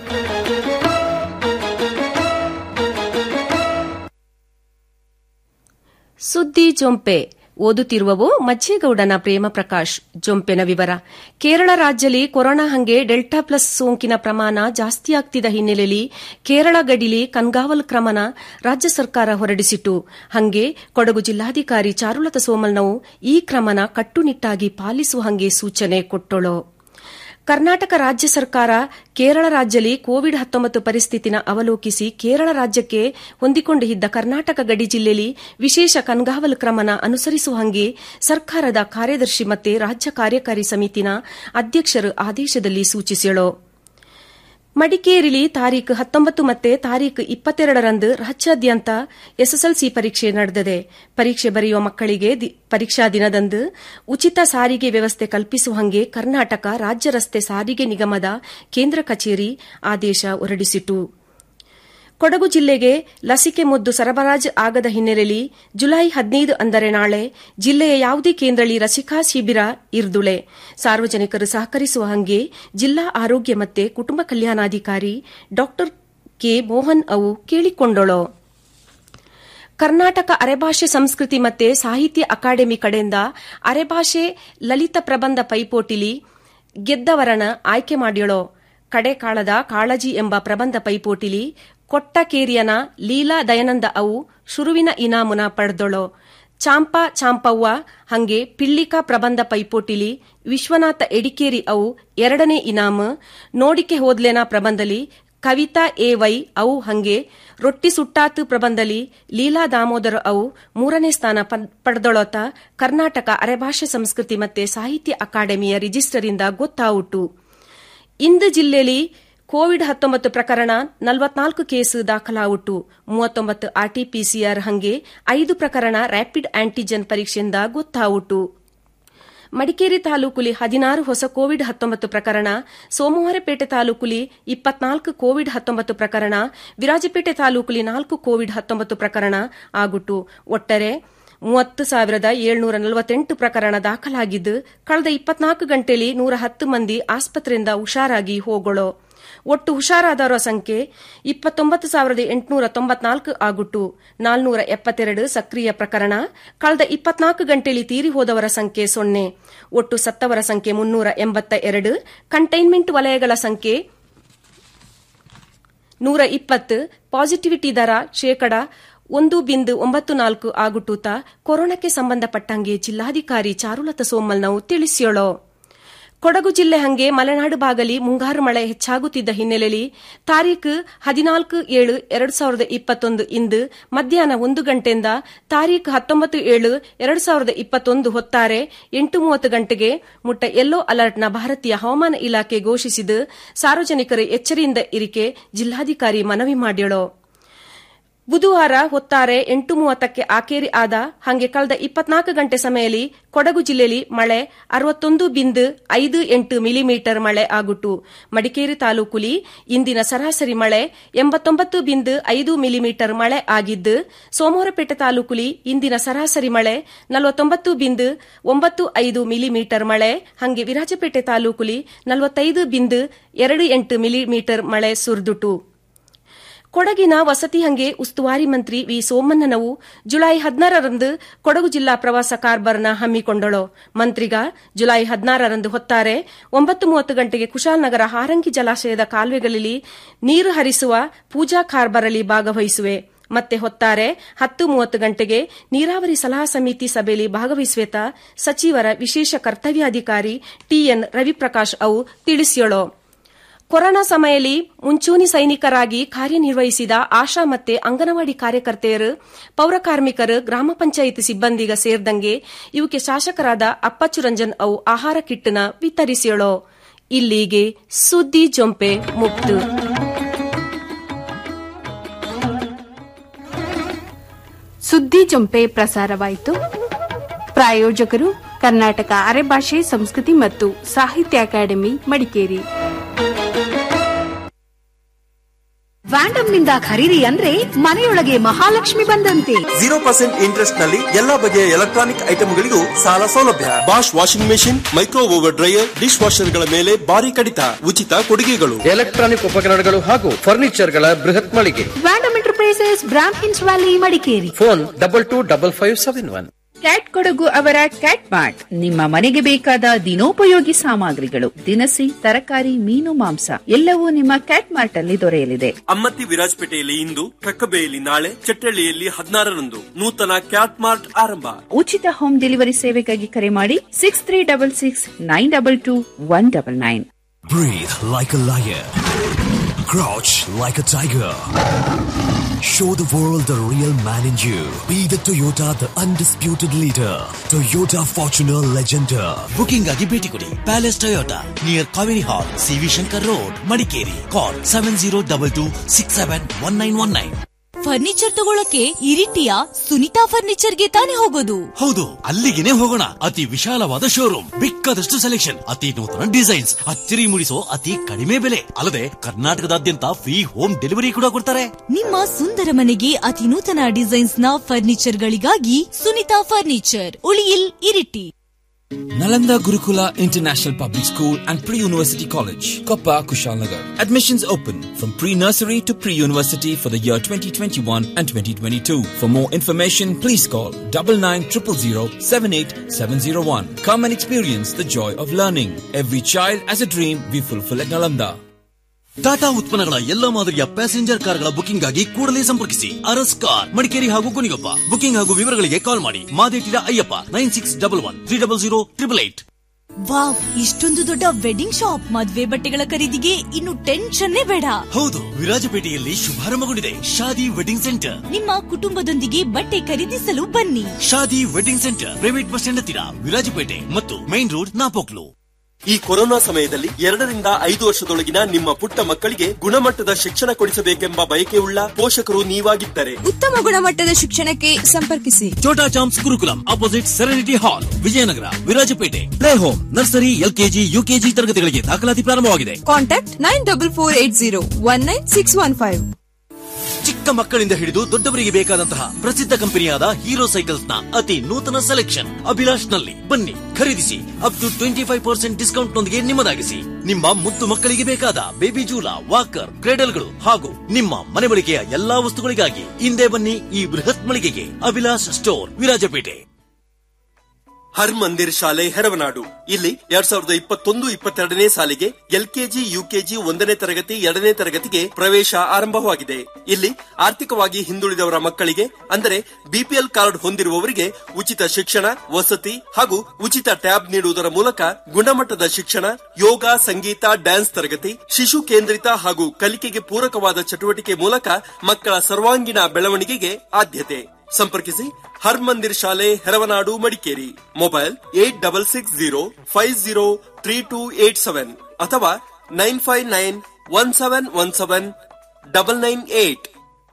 ಸುದ್ದಿ ಜೊಂಪೆ ಓದುತ್ತಿರುವವು ಮಚ್ಚೇಗೌಡನ ಪ್ರೇಮ ಪ್ರಕಾಶ್ ಜೊಂಪೆನ ವಿವರ ಕೇರಳ ರಾಜ್ಯದಲ್ಲಿ ಕೊರೋನಾ ಹಂಗೆ ಡೆಲ್ಟಾ ಪ್ಲಸ್ ಸೋಂಕಿನ ಪ್ರಮಾಣ ಜಾಸ್ತಿಯಾಗ್ತಿದ್ದ ಹಿನ್ನೆಲೆಯಲ್ಲಿ ಕೇರಳ ಗಡಿಲಿ ಕಣ್ಗಾವಲು ಕ್ರಮನ ರಾಜ್ಯ ಸರ್ಕಾರ ಹೊರಡಿಸಿತು ಹಂಗೆ ಕೊಡಗು ಜಿಲ್ಲಾಧಿಕಾರಿ ಚಾರುಲತಾ ಸೋಮಲ್ನವು ಈ ಕ್ರಮನ ಕಟ್ಟುನಿಟ್ಟಾಗಿ ಪಾಲಿಸುವ ಹಂಗೆ ಸೂಚನೆ ಕೊಟ್ಟಳು ಕರ್ನಾಟಕ ರಾಜ್ಯ ಸರ್ಕಾರ ಕೇರಳ ರಾಜ್ಯದಲ್ಲಿ ಕೋವಿಡ್ ಹತ್ತೊಂಬತ್ತು ಪರಿಸ್ಥಿತಿನ ಅವಲೋಕಿಸಿ ಕೇರಳ ರಾಜ್ಯಕ್ಕೆ ಹೊಂದಿಕೊಂಡು ಇದ್ದ ಕರ್ನಾಟಕ ಗಡಿ ಜಿಲ್ಲೆಯಲ್ಲಿ ವಿಶೇಷ ಕಣ್ಗಾವಲು ಕ್ರಮನ ಅನುಸರಿಸುವ ಹಂಗೆ ಸರ್ಕಾರದ ಕಾರ್ಯದರ್ಶಿ ಮತ್ತೆ ರಾಜ್ಯ ಕಾರ್ಯಕಾರಿ ಸಮಿತಿನ ಅಧ್ಯಕ್ಷರು ಆದೇಶದಲ್ಲಿ ಸೂಚಿಸಿಳು ಮಡಿಕೇರಿಲಿ ತಾರೀಖು ಹತ್ತೊಂಬತ್ತು ಮತ್ತೆ ತಾರೀಖು ಇಪ್ಪತ್ತೆರಡರಂದು ರಾಜ್ಯಾದ್ಯಂತ ಎಸ್ಎಸ್ಎಲ್ಸಿ ಪರೀಕ್ಷೆ ನಡೆದಿದೆ ಪರೀಕ್ಷೆ ಬರೆಯುವ ಮಕ್ಕಳಿಗೆ ಪರೀಕ್ಷಾ ದಿನದಂದು ಉಚಿತ ಸಾರಿಗೆ ವ್ಯವಸ್ಥೆ ಕಲ್ಪಿಸುವ ಹಂಗೆ ಕರ್ನಾಟಕ ರಾಜ್ಯ ರಸ್ತೆ ಸಾರಿಗೆ ನಿಗಮದ ಕೇಂದ್ರ ಕಚೇರಿ ಆದೇಶ ಹೊರಡಿಸಿತು ಕೊಡಗು ಜಿಲ್ಲೆಗೆ ಲಸಿಕೆ ಮುದ್ದು ಸರಬರಾಜು ಆಗದ ಹಿನ್ನೆಲೆಯಲ್ಲಿ ಜುಲೈ ಹದಿನೈದು ಅಂದರೆ ನಾಳೆ ಜಿಲ್ಲೆಯ ಯಾವುದೇ ಕೇಂದ್ರದಲ್ಲಿ ಲಸಿಕಾ ಶಿಬಿರ ಇರ್ದುಳೆ ಸಾರ್ವಜನಿಕರು ಸಹಕರಿಸುವ ಹಂಗೆ ಜಿಲ್ಲಾ ಆರೋಗ್ಯ ಮತ್ತು ಕುಟುಂಬ ಕಲ್ಯಾಣಾಧಿಕಾರಿ ಡಾ ಕೆ ಮೋಹನ್ ಅವು ಕೇಳಿಕೊಂಡಳು ಕರ್ನಾಟಕ ಅರೆಭಾಷೆ ಸಂಸ್ಕೃತಿ ಮತ್ತೆ ಸಾಹಿತ್ಯ ಅಕಾಡೆಮಿ ಕಡೆಯಿಂದ ಅರೆಭಾಷೆ ಲಲಿತ ಪ್ರಬಂಧ ಪೈಪೋಟಿಲಿ ಗೆದ್ದವರನ ಆಯ್ಕೆ ಮಾಡ್ಯಳೋ ಕಡೆಕಾಳದ ಕಾಳಜಿ ಎಂಬ ಪ್ರಬಂಧ ಪೈಪೋಟಿಲಿ ಕೊಟ್ಟಕೇರಿಯನ ಲೀಲಾ ದಯಾನಂದ ಅವು ಶುರುವಿನ ಇನಾಮುನ ಪಡೆದೊಳೋ ಚಾಂಪ ಚಾಂಪವ್ವ ಹಂಗೆ ಪಿಳ್ಳಿಕಾ ಪ್ರಬಂಧ ಪೈಪೋಟಿಲಿ ವಿಶ್ವನಾಥ ಎಡಿಕೇರಿ ಅವು ಎರಡನೇ ಇನಾಮ ನೋಡಿಕೆ ಹೋದ್ಲೇನ ಪ್ರಬಂಧಲಿ ಕವಿತಾ ಎ ವೈ ಅವು ಹಂಗೆ ರೊಟ್ಟಿ ಸುಟ್ಟಾತು ಪ್ರಬಂಧಲಿ ಲೀಲಾ ದಾಮೋದರ ಅವು ಮೂರನೇ ಸ್ಥಾನ ಪಡೆದೊಳತ ಕರ್ನಾಟಕ ಅರೆಭಾಷೆ ಸಂಸ್ಕೃತಿ ಮತ್ತೆ ಸಾಹಿತ್ಯ ಅಕಾಡೆಮಿಯ ರಿಜಿಸ್ಟರಿಂದ ಗೊತ್ತಾವುಟು ಇಂದು ಜಿಲ್ಲೆಯಲ್ಲಿ ಕೋವಿಡ್ ಹತ್ತೊಂಬತ್ತು ಪ್ರಕರಣ ನಲವತ್ನಾಲ್ಕು ಕೇಸ್ ದಾಖಲಾವುಟು ಮೂವತ್ತೊಂಬತ್ತು ಆರ್ಟಿಪಿಸಿಆರ್ ಹಂಗೆ ಐದು ಪ್ರಕರಣ ರ್ಯಾಪಿಡ್ ಆಂಟಿಜೆನ್ ಪರೀಕ್ಷೆಯಿಂದ ಗೊತ್ತಾವುಟು ಮಡಿಕೇರಿ ತಾಲೂಕುಲಿ ಹದಿನಾರು ಹೊಸ ಕೋವಿಡ್ ಹತ್ತೊಂಬತ್ತು ಪ್ರಕರಣ ಸೋಮವಾರಪೇಟೆ ತಾಲೂಕುಲಿ ಇಪ್ಪತ್ನಾಲ್ಕು ಕೋವಿಡ್ ಹತ್ತೊಂಬತ್ತು ಪ್ರಕರಣ ವಿರಾಜಪೇಟೆ ತಾಲೂಕುಲಿ ನಾಲ್ಕು ಕೋವಿಡ್ ಹತ್ತೊಂಬತ್ತು ಪ್ರಕರಣ ಆಗುಟ್ಟು ಒಟ್ಟರೆ ಮೂವತ್ತು ಸಾವಿರದ ಏಳ್ನೂರ ನಲವತ್ತೆಂಟು ಪ್ರಕರಣ ದಾಖಲಾಗಿದ್ದು ಕಳೆದ ಇಪ್ಪತ್ನಾಲ್ಕು ಗಂಟೆಯಲ್ಲಿ ನೂರ ಹತ್ತು ಮಂದಿ ಆಸ್ಪತ್ರೆಯಿಂದ ಹುಷಾರಾಗಿ ಹೋಗೊಳೋ ಒಟ್ಟು ಹುಷಾರಾದವರ ಸಂಖ್ಯೆ ಇಪ್ಪತ್ತೊಂಬತ್ತು ಸಾವಿರದ ಎಂಟುನೂರ ತೊಂಬತ್ನಾಲ್ಕು ಆಗುಟ್ಟು ನಾಲ್ನೂರ ಎಪ್ಪತ್ತೆರಡು ಸಕ್ರಿಯ ಪ್ರಕರಣ ಕಳೆದ ಇಪ್ಪತ್ನಾಲ್ಕು ಗಂಟೆಯಲ್ಲಿ ತೀರಿ ಹೋದವರ ಸಂಖ್ಯೆ ಸೊನ್ನೆ ಒಟ್ಟು ಸತ್ತವರ ಸಂಖ್ಯೆ ಮುನ್ನೂರ ಎಂಬತ್ತ ಎರಡು ಕಂಟೈನ್ಮೆಂಟ್ ವಲಯಗಳ ಸಂಖ್ಯೆ ನೂರ ಇಪ್ಪತ್ತು ಪಾಸಿಟಿವಿಟಿ ದರ ಶೇಕಡ ಒಂದು ಬಿಂದು ಒಂಬತ್ತು ನಾಲ್ಕು ಆಗುಟ್ಟೂತ ಕೊರೋನಾಕ್ಕೆ ಸಂಬಂಧಪಟ್ಟಂಗೆ ಜಿಲ್ಲಾಧಿಕಾರಿ ಚಾರುಲತಾ ಸೋಮಲ್ ನಾವು ತಿಳಿಸಿಯೋಳೋ ಕೊಡಗು ಜಿಲ್ಲೆ ಹಂಗೆ ಮಲೆನಾಡು ಭಾಗಲಿ ಮುಂಗಾರು ಮಳೆ ಹೆಚ್ಚಾಗುತ್ತಿದ್ದ ಹಿನ್ನೆಲೆಯಲ್ಲಿ ತಾರೀಖು ಹದಿನಾಲ್ಕು ಏಳು ಎರಡು ಸಾವಿರದ ಇಪ್ಪತ್ತೊಂದು ಇಂದು ಮಧ್ಯಾಹ್ನ ಒಂದು ಗಂಟೆಯಿಂದ ತಾರೀಖು ಹತ್ತೊಂಬತ್ತು ಏಳು ಎರಡು ಸಾವಿರದ ಇಪ್ಪತ್ತೊಂದು ಹೊತ್ತಾರೆ ಎಂಟು ಮೂವತ್ತು ಗಂಟೆಗೆ ಮುಟ್ಟ ಯೆಲ್ಲೋ ಅಲರ್ಟ್ನ ಭಾರತೀಯ ಹವಾಮಾನ ಇಲಾಖೆ ಘೋಷಿಸಿದ್ದು ಸಾರ್ವಜನಿಕರು ಎಚ್ಚರಿಯಿಂದ ಇರಿಕೆ ಜಿಲ್ಲಾಧಿಕಾರಿ ಮನವಿ ಮಾಡ್ಯಳೋ ಬುಧವಾರ ಹೊತ್ತಾರೆ ಎಂಟು ಮೂವತ್ತಕ್ಕೆ ಆಕೇರಿ ಆದ ಹಾಗೆ ಕಳೆದ ಇಪ್ಪತ್ನಾಲ್ಕು ಗಂಟೆ ಸಮಯದಲ್ಲಿ ಕೊಡಗು ಜಿಲ್ಲೆಯಲ್ಲಿ ಮಳೆ ಅರವತ್ತೊಂದು ಬಿಂದು ಐದು ಎಂಟು ಮಿಲಿಮೀಟರ್ ಮಳೆ ಆಗುಟ್ಟು ಮಡಿಕೇರಿ ತಾಲೂಕುಲಿ ಇಂದಿನ ಸರಾಸರಿ ಮಳೆ ಎಂಬತ್ತೊಂಬತ್ತು ಬಿಂದು ಐದು ಮಿಲಿಮೀಟರ್ ಮಳೆ ಆಗಿದ್ದು ಸೋಮವಾರಪೇಟೆ ತಾಲೂಕುಲಿ ಇಂದಿನ ಸರಾಸರಿ ಮಳೆ ನಲವತ್ತೊಂಬತ್ತು ಬಿಂದು ಒಂಬತ್ತು ಐದು ಮಿಲಿಮೀಟರ್ ಮಳೆ ಹಾಗೆ ವಿರಾಜಪೇಟೆ ತಾಲೂಕುಲಿ ನಲವತ್ತೈದು ಬಿಂದು ಎರಡು ಎಂಟು ಮಿಲಿಮೀಟರ್ ಮಳೆ ಸುರಿದುಟು ಕೊಡಗಿನ ವಸತಿ ಹಂಗೆ ಉಸ್ತುವಾರಿ ಮಂತ್ರಿ ವಿ ಸೋಮಣ್ಣನವು ಜುಲೈ ಹದಿನಾರರಂದು ಕೊಡಗು ಜಿಲ್ಲಾ ಪ್ರವಾಸ ಕಾರ್ಬರ್ನ ಹಮ್ಮಿಕೊಂಡಳು ಮಂತ್ರಿಗ ಜುಲೈ ಹದಿನಾರರಂದು ಹೊತ್ತಾರೆ ಒಂಬತ್ತು ಮೂವತ್ತು ಗಂಟೆಗೆ ಕುಶಾಲನಗರ ಹಾರಂಗಿ ಜಲಾಶಯದ ಕಾಲುವೆಗಳಲ್ಲಿ ನೀರು ಹರಿಸುವ ಪೂಜಾ ಕಾರ್ಬರಲ್ಲಿ ಭಾಗವಹಿಸುವೆ ಮತ್ತೆ ಹೊತ್ತಾರೆ ಹತ್ತು ಮೂವತ್ತು ಗಂಟೆಗೆ ನೀರಾವರಿ ಸಲಹಾ ಸಮಿತಿ ಸಭೆಯಲ್ಲಿ ಭಾಗವಹಿಸುವೇತ ಸಚಿವರ ವಿಶೇಷ ಕರ್ತವ್ಯಾಧಿಕಾರಿ ಟಿಎನ್ ರವಿಪ್ರಕಾಶ್ ಅವು ತಿಳಿಸಿಯಳು ಕೊರೋನಾ ಸಮಯದಲ್ಲಿ ಮುಂಚೂಣಿ ಸೈನಿಕರಾಗಿ ಕಾರ್ಯನಿರ್ವಹಿಸಿದ ಆಶಾ ಮತ್ತೆ ಅಂಗನವಾಡಿ ಕಾರ್ಯಕರ್ತೆಯರು ಪೌರ ಕಾರ್ಮಿಕರು ಗ್ರಾಮ ಪಂಚಾಯಿತಿ ಸಿಬ್ಬಂದಿಗ ಸೇರಿದಂಗೆ ಇವಕ್ಕೆ ಶಾಸಕರಾದ ಅಪ್ಪಚ್ಚು ರಂಜನ್ ಅವು ಆಹಾರ ಕಿಟ್ನ ವಿತರಿಸಿಯಳೋ ಇಲ್ಲಿಗೆ ಸುದ್ದಿ ಜೊಂಪೆ ಮುಕ್ತು ಸುದ್ದಿ ಜೊಂಪೆ ಪ್ರಸಾರವಾಯಿತು ಪ್ರಾಯೋಜಕರು ಕರ್ನಾಟಕ ಅರೆಭಾಷೆ ಸಂಸ್ಕೃತಿ ಮತ್ತು ಸಾಹಿತ್ಯ ಅಕಾಡೆಮಿ ಮಡಿಕೇರಿ ವ್ಯಾಂಡಮ್ನಿಂದ ಖರೀದಿ ಅಂದ್ರೆ ಮನೆಯೊಳಗೆ ಮಹಾಲಕ್ಷ್ಮಿ ಬಂದಂತೆ ಜೀರೋ ಪರ್ಸೆಂಟ್ ಇಂಟ್ರೆಸ್ಟ್ ನಲ್ಲಿ ಎಲ್ಲಾ ಬಗೆಯ ಎಲೆಕ್ಟ್ರಾನಿಕ್ ಐಟಮ್ಗಳಿಗೂ ಸಾಲ ಸೌಲಭ್ಯ Bosch washing machine micro oven dryer dish ವಾಷರ್ಗಳ ಮೇಲೆ ಭಾರಿ ಕಡಿತ ಉಚಿತ ಕೊಡುಗೆಗಳು ಎಲೆಕ್ಟ್ರಾನಿಕ್ ಉಪಕರಣಗಳು ಹಾಗೂ ಫರ್ನಿಚರ್ಗಳ ಬೃಹತ್ ಮಳಿಗೆ ವ್ಯಾಂಡಮ್ ಎಂಟರ್ಪ್ರೈಸಸ್ ಬ್ರಾಮ್ ಹಿನ್ಸ್ valley Madikeri phone double two double five seven one cat Kodagu ಅವರ ಕ್ಯಾಟ್ ಮಾರ್ಟ್ ನಿಮ್ಮ ಮನೆಗೆ ಬೇಕಾದ ದಿನೋಪಯೋಗಿ ಸಾಮಗ್ರಿಗಳು ದಿನಸಿ ತರಕಾರಿ ಮೀನು ಮಾಂಸ ಎಲ್ಲವೂ ನಿಮ್ಮ ಕ್ಯಾಟ್ ಮಾರ್ಟ್ ಅಲ್ಲಿ ದೊರೆಯಲಿದೆ ಅಮ್ಮತ್ತಿ ವಿರಾಜಪೇಟೆಯಲ್ಲಿ ಇಂದು ಕಕ್ಕಬೆಯಲ್ಲಿ ನಾಳೆ ಚಟ್ಟಳ್ಳಿಯಲ್ಲಿ ಹದಿನಾರರಂದು ನೂತನ ಕ್ಯಾಟ್ ಮಾರ್ಟ್ ಆರಂಭ ಉಚಿತ ಹೋಮ್ ಡೆಲಿವರಿ ಸೇವೆಗಾಗಿ ಕರೆ ಮಾಡಿ six three double six nine double two one double nine Breathe like a lion. Crouch like a tiger. Show the world the real man in you. Be the Toyota, the undisputed leader. Toyota Fortuner Legender. Booking ಆಗಿ ಭೇಟಿ ಕೊಡಿ palace Toyota near Kaveri hall CV Shankar road Madikeri call seven zero double two six seven one nine one nine furniture ತಗೊಳಕ್ಕೆ ಇರಿಟಿಯ ಸುನಿತಾ ಫರ್ನಿಚರ್ಗೆ ತಾನೇ ಹೋಗೋದು ಹೌದು ಅಲ್ಲಿಗೆನೆ ಹೋಗೋಣ ಅತಿ ವಿಶಾಲವಾದ ಶೋರೂಮ್ ಬೇಕಾದಷ್ಟು ಸೆಲೆಕ್ಷನ್ ಅತಿ ನೂತನ ಡಿಸೈನ್ಸ್ ಅಚ್ಚರಿ ಮೂಡಿಸೋ ಅತಿ ಕಡಿಮೆ ಬೆಲೆ ಅಲ್ಲದೆ ಕರ್ನಾಟಕದಾದ್ಯಂತ ಫ್ರೀ ಹೋಮ್ ಡೆಲಿವರಿ ಕೂಡ ಕೊಡ್ತಾರೆ ನಿಮ್ಮ ಸುಂದರ ಮನೆಗೆ ಅತಿ ನೂತನ ಡಿಸೈನ್ಸ್ ನ ಫರ್ನಿಚರ್ ಗಳಿಗಾಗಿ ಸುನಿತಾ ಫರ್ನಿಚರ್ ಉಳಿಯಿಲ್ Iritty Nalanda Gurukula International Public School and Pre-University College, Koppa Kushalnagar. Admissions open from pre-nursery to pre-university for the year 2021 and 2022. For more information, please call double nine triple zero seven eight seven zero one. Come and experience the joy of learning. Every child has a dream we fulfill at Nalanda. Tata ಉತ್ಪನ್ನಗಳ ಎಲ್ಲ ಮಾದರಿಯ passenger ಕಾರ್ಗಳ booking ಆಗಿ ಕೂಡಲೇ ಸಂಪರ್ಕಿಸಿ Aras car Madikeri ಹಾಗೂ ಕುನಿಗೊಪ್ಪ booking ಹಾಗೂ ವಿವರಗಳಿಗೆ call ಮಾಡಿ Madetira Ayyappa nine six double one three double zero triple eight wow ಇಷ್ಟೊಂದು ದೊಡ್ಡ ವೆಡ್ಡಿಂಗ್ ಶಾಪ್ ಮದ್ವೆ ಬಟ್ಟೆಗಳ ಖರೀದಿಗೆ ಇನ್ನು ಟೆನ್ಷನ್ನೇ ಬೇಡ ಹೌದು ವಿರಾಜಪೇಟೆಯಲ್ಲಿ ಶುಭಾರಂಭಗೊಂಡಿದೆ ಶಾದಿ ವೆಡ್ಡಿಂಗ್ ಸೆಂಟರ್ ನಿಮ್ಮ ಕುಟುಂಬದೊಂದಿಗೆ ಬಟ್ಟೆ ಖರೀದಿಸಲು ಬನ್ನಿ Shaadi wedding centre private bus stand ಹತ್ತಿರ ವಿರಾಜಪೇಟೆ ಮತ್ತು ಮೈನ್ ರೋಡ್ ನಾಪೋಕ್ಲು ಈ ಕೊರೋನಾ ಸಮಯದಲ್ಲಿ ಎರಡರಿಂದ ಐದು ವರ್ಷದೊಳಗಿನ ನಿಮ್ಮ ಪುಟ್ಟ ಮಕ್ಕಳಿಗೆ ಗುಣಮಟ್ಟದ ಶಿಕ್ಷಣ ಕೊಡಿಸಬೇಕೆಂಬ ಬಯಕೆಯುಳ್ಳ ಪೋಷಕರು ನೀವಾಗಿದ್ದರೆ ಉತ್ತಮ ಗುಣಮಟ್ಟದ ಶಿಕ್ಷಣಕ್ಕೆ ಸಂಪರ್ಕಿಸಿ Chota champs Gurukulam opposite serenity hall Vijayanagar Virajpet play home nursery LKG UKG ತರಗತಿಗಳಿಗೆ ದಾಖಲಾತಿ ಪ್ರಾರಂಭವಾಗಿದೆ contact nine double four eight zero one nine six one five ಚಿಕ್ಕ ಮಕ್ಕಳಿಂದ ಹಿಡಿದು ದೊಡ್ಡವರಿಗೆ ಬೇಕಾದಂತಹ ಪ್ರಸಿದ್ಧ ಕಂಪನಿಯಾದ ಹೀರೋ ಸೈಕಲ್ಸ್ ನ ಅತಿ ನೂತನ ಸೆಲೆಕ್ಷನ್ ಅಭಿಲಾಷ್ ನಲ್ಲಿ ಬನ್ನಿ ಖರೀದಿಸಿ up to twenty five percent discount ನೊಂದಿಗೆ ನಿಮ್ಮದಾಗಿಸಿ ನಿಮ್ಮ ಮುದ್ದು ಮಕ್ಕಳಿಗೆ ಬೇಕಾದ ಬೇಬಿ ಜೂಲ ವಾಕರ್ ಕ್ರೇಡಲ್ಗಳು ಹಾಗೂ ನಿಮ್ಮ ಮನೆ ಬಳಕೆಯ ಎಲ್ಲಾ ವಸ್ತುಗಳಿಗಾಗಿ ಹಿಂದೆ ಬನ್ನಿ ಈ ಬೃಹತ್ ಮಳಿಗೆಗೆ ಅಭಿಲಾಷ್ ಸ್ಟೋರ್ ವಿರಾಜಪೇಟೆ ಹರ್ ಮಂದಿರ್ ಶಾಲೆ ಹೆರವನಾಡು ಇಲ್ಲಿ ಎರಡ್ ಸಾವಿರದ ಇಪ್ಪತ್ತೊಂದು ಇಪ್ಪತ್ತೆರಡನೇ ಸಾಲಿಗೆ ಎಲ್ಕೆಜಿ ಯುಕೆಜಿ ಒಂದನೇ ತರಗತಿ ಎರಡನೇ ತರಗತಿಗೆ ಪ್ರವೇಶ ಆರಂಭವಾಗಿದೆ ಇಲ್ಲಿ ಆರ್ಥಿಕವಾಗಿ ಹಿಂದುಳಿದವರ ಮಕ್ಕಳಿಗೆ ಅಂದರೆ ಬಿಪಿಎಲ್ ಕಾರ್ಡ್ ಹೊಂದಿರುವವರಿಗೆ ಉಚಿತ ಶಿಕ್ಷಣ ವಸತಿ ಹಾಗೂ ಉಚಿತ ಟ್ಯಾಬ್ ನೀಡುವುದರ ಮೂಲಕ ಗುಣಮಟ್ಟದ ಶಿಕ್ಷಣ ಯೋಗ ಸಂಗೀತ ಡ್ಯಾನ್ಸ್ ತರಗತಿ ಶಿಶು ಕೇಂದ್ರಿತ ಹಾಗೂ ಕಲಿಕೆಗೆ ಪೂರಕವಾದ ಚಟುವಟಿಕೆ ಮೂಲಕ ಮಕ್ಕಳ ಸರ್ವಾಂಗೀಣ ಬೆಳವಣಿಗೆಗೆ ಆದ್ಯತೆ ಸಂಪರ್ಕಿಸಿ ಹರ್ ಮಂದಿರ್ ಶಾಲೆ Heravanadu Madikeri mobile eight double six zero five zero three two eight seven ಅಥವಾ nine five nine one seven one seven double nine eight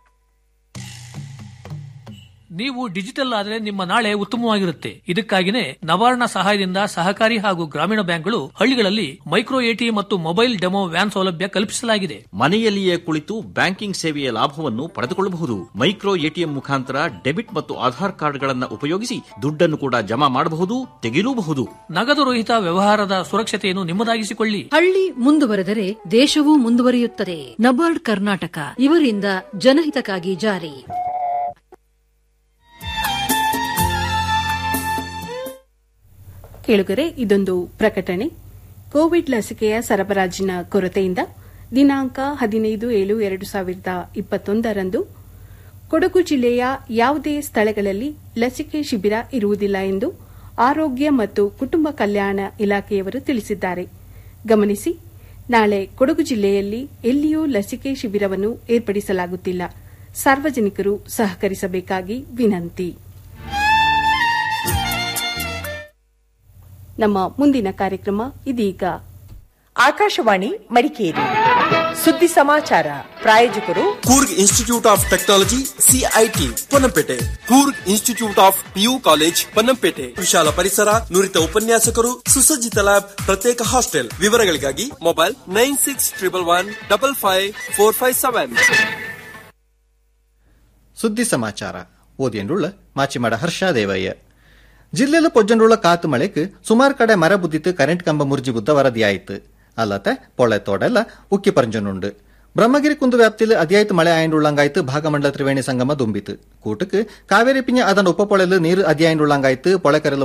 ನೀವು ಡಿಜಿಟಲ್ ಆದ್ರೆ ನಿಮ್ಮ ನಾಳೆ ಉತ್ತಮವಾಗಿರುತ್ತೆ ಇದಕ್ಕಾಗಿನೇ ನವಾರ್ಣ ಸಹಾಯದಿಂದ ಸಹಕಾರಿ ಹಾಗೂ ಗ್ರಾಮೀಣ ಬ್ಯಾಂಕ್ಗಳು ಹಳ್ಳಿಗಳಲ್ಲಿ ಮೈಕ್ರೋ ಎಟಿ ಮತ್ತು ಮೊಬೈಲ್ ಡೆಮೋ ವ್ಯಾನ್ ಸೌಲಭ್ಯ ಕಲ್ಪಿಸಲಾಗಿದೆ ಮನೆಯಲ್ಲಿಯೇ ಕುಳಿತು ಬ್ಯಾಂಕಿಂಗ್ ಸೇವೆಯ ಲಾಭವನ್ನು ಪಡೆದುಕೊಳ್ಳಬಹುದು ಮೈಕ್ರೋ ಎಟಿಎಂ ಮುಖಾಂತರ ಡೆಬಿಟ್ ಮತ್ತು ಆಧಾರ್ ಕಾರ್ಡ್ಗಳನ್ನು ಉಪಯೋಗಿಸಿ ದುಡ್ಡನ್ನು ಕೂಡ ಜಮಾ ಮಾಡಬಹುದು ತೆಗೆಯಲೂಬಹುದು ನಗದು ರಹಿತ ವ್ಯವಹಾರದ ಸುರಕ್ಷತೆಯನ್ನು ನಿಮ್ಮದಾಗಿಸಿಕೊಳ್ಳಿ ಹಳ್ಳಿ ಮುಂದುವರೆದರೆ ದೇಶವೂ ಮುಂದುವರಿಯುತ್ತದೆ ನಬಾರ್ಡ್ ಕರ್ನಾಟಕ ಇವರಿಂದ ಜನಹಿತಕ್ಕಾಗಿ ಜಾರಿ ಕೇಳುಗರೆ ಇದೊಂದು ಪ್ರಕಟಣೆ ಕೋವಿಡ್ ಲಸಿಕೆಯ ಸರಬರಾಜಿನ ಕೊರತೆಯಿಂದ ದಿನಾಂಕ ಹದಿನೈದು ಏಳು ಎರಡು ಸಾವಿರದ ಇಪ್ಪತ್ತೊಂದರಂದು ಕೊಡಗು ಜಿಲ್ಲೆಯ ಯಾವುದೇ ಸ್ಥಳಗಳಲ್ಲಿ ಲಸಿಕೆ ಶಿಬಿರ ಇರುವುದಿಲ್ಲ ಎಂದು ಆರೋಗ್ಯ ಮತ್ತು ಕುಟುಂಬ ಕಲ್ಯಾಣ ಇಲಾಖೆಯವರು ತಿಳಿಸಿದ್ದಾರೆ ಗಮನಿಸಿ ನಾಳೆ ಕೊಡಗು ಜಿಲ್ಲೆಯಲ್ಲಿ ಎಲ್ಲಿಯೂ ಲಸಿಕೆ ಶಿಬಿರವನ್ನು ಏರ್ಪಡಿಸಲಾಗುತ್ತಿಲ್ಲ ಸಾರ್ವಜನಿಕರು ಸಹಕರಿಸಬೇಕಾಗಿ ವಿನಂತಿ ನಮ್ಮ ಮುಂದಿನ ಕಾರ್ಯಕ್ರಮ ಇದೀಗ ಆಕಾಶವಾಣಿ ಮಡಿಕೇರಿ ಸುದ್ದಿ ಸಮಾಚಾರ ಪ್ರಾಯೋಜಕರು Coorg institute of technology CIT Ponnampet Coorg institute of PU college Ponnampet ವಿಶಾಲ ಪರಿಸರ ನುರಿತ ಉಪನ್ಯಾಸಕರು ಸುಸಜ್ಜಿತ ಲ್ಯಾಬ್ ಪ್ರತ್ಯೇಕ ಹಾಸ್ಟೆಲ್ ವಿವರಗಳಿಗಾಗಿ mobile nine six triple one double five four five seven ಸುದ್ದಿ ಸಮಾಚಾರ ಓದಿಯನ್ರುಳ್ಳ ಮಾಚಿಮಾಡ ಹರ್ಷ ದೇವಯ್ಯ ಜಿಲ್ಲೆಲ ಪೊಜ್ಜನ್ರುಳ್ಳ ಕಾತು ಮಳೆಕ್ ಸುಮಾರು ಕಡೆ ಮರ ಬುದ್ದಿತ್ತು ಕರೆಂಟ್ ಕಂಬ ಮುರ್ಜಿ ಬುದ್ದ ವರದಿಯಾಯಿತು ಅಲ್ಲತೆ ಪೊಳೆ ತೋಡೆಲ್ಲ ಉಕ್ಕಿ ಪರಂಜನುಂಡು ಬ್ರಹ್ಮಗಿರಿ ಕುಂದು ವ್ಯಾಪ್ತಿಯಲ್ಲಿ ಅತಿಯಾಯ್ತು ಮಳೆ ಆಯಂಡುಳ್ಳಂಗಾಯ್ತು ಭಾಗಮಂಡಲ ತ್ರಿವೇಣಿ ಸಂಗಮ ದುಂಬಿತು ಕೂಟಕ್ಕೆ ಕಾವೇರಿ ಪಿಂಜ ಅದನ್ನ ಉಪಪೊಳೆಲು ನೀರು ಅದಿಯಾಯಂಡುಳ್ಳಂಗಾಯ್ತು ಪೊಳೆ ಕರೆಲು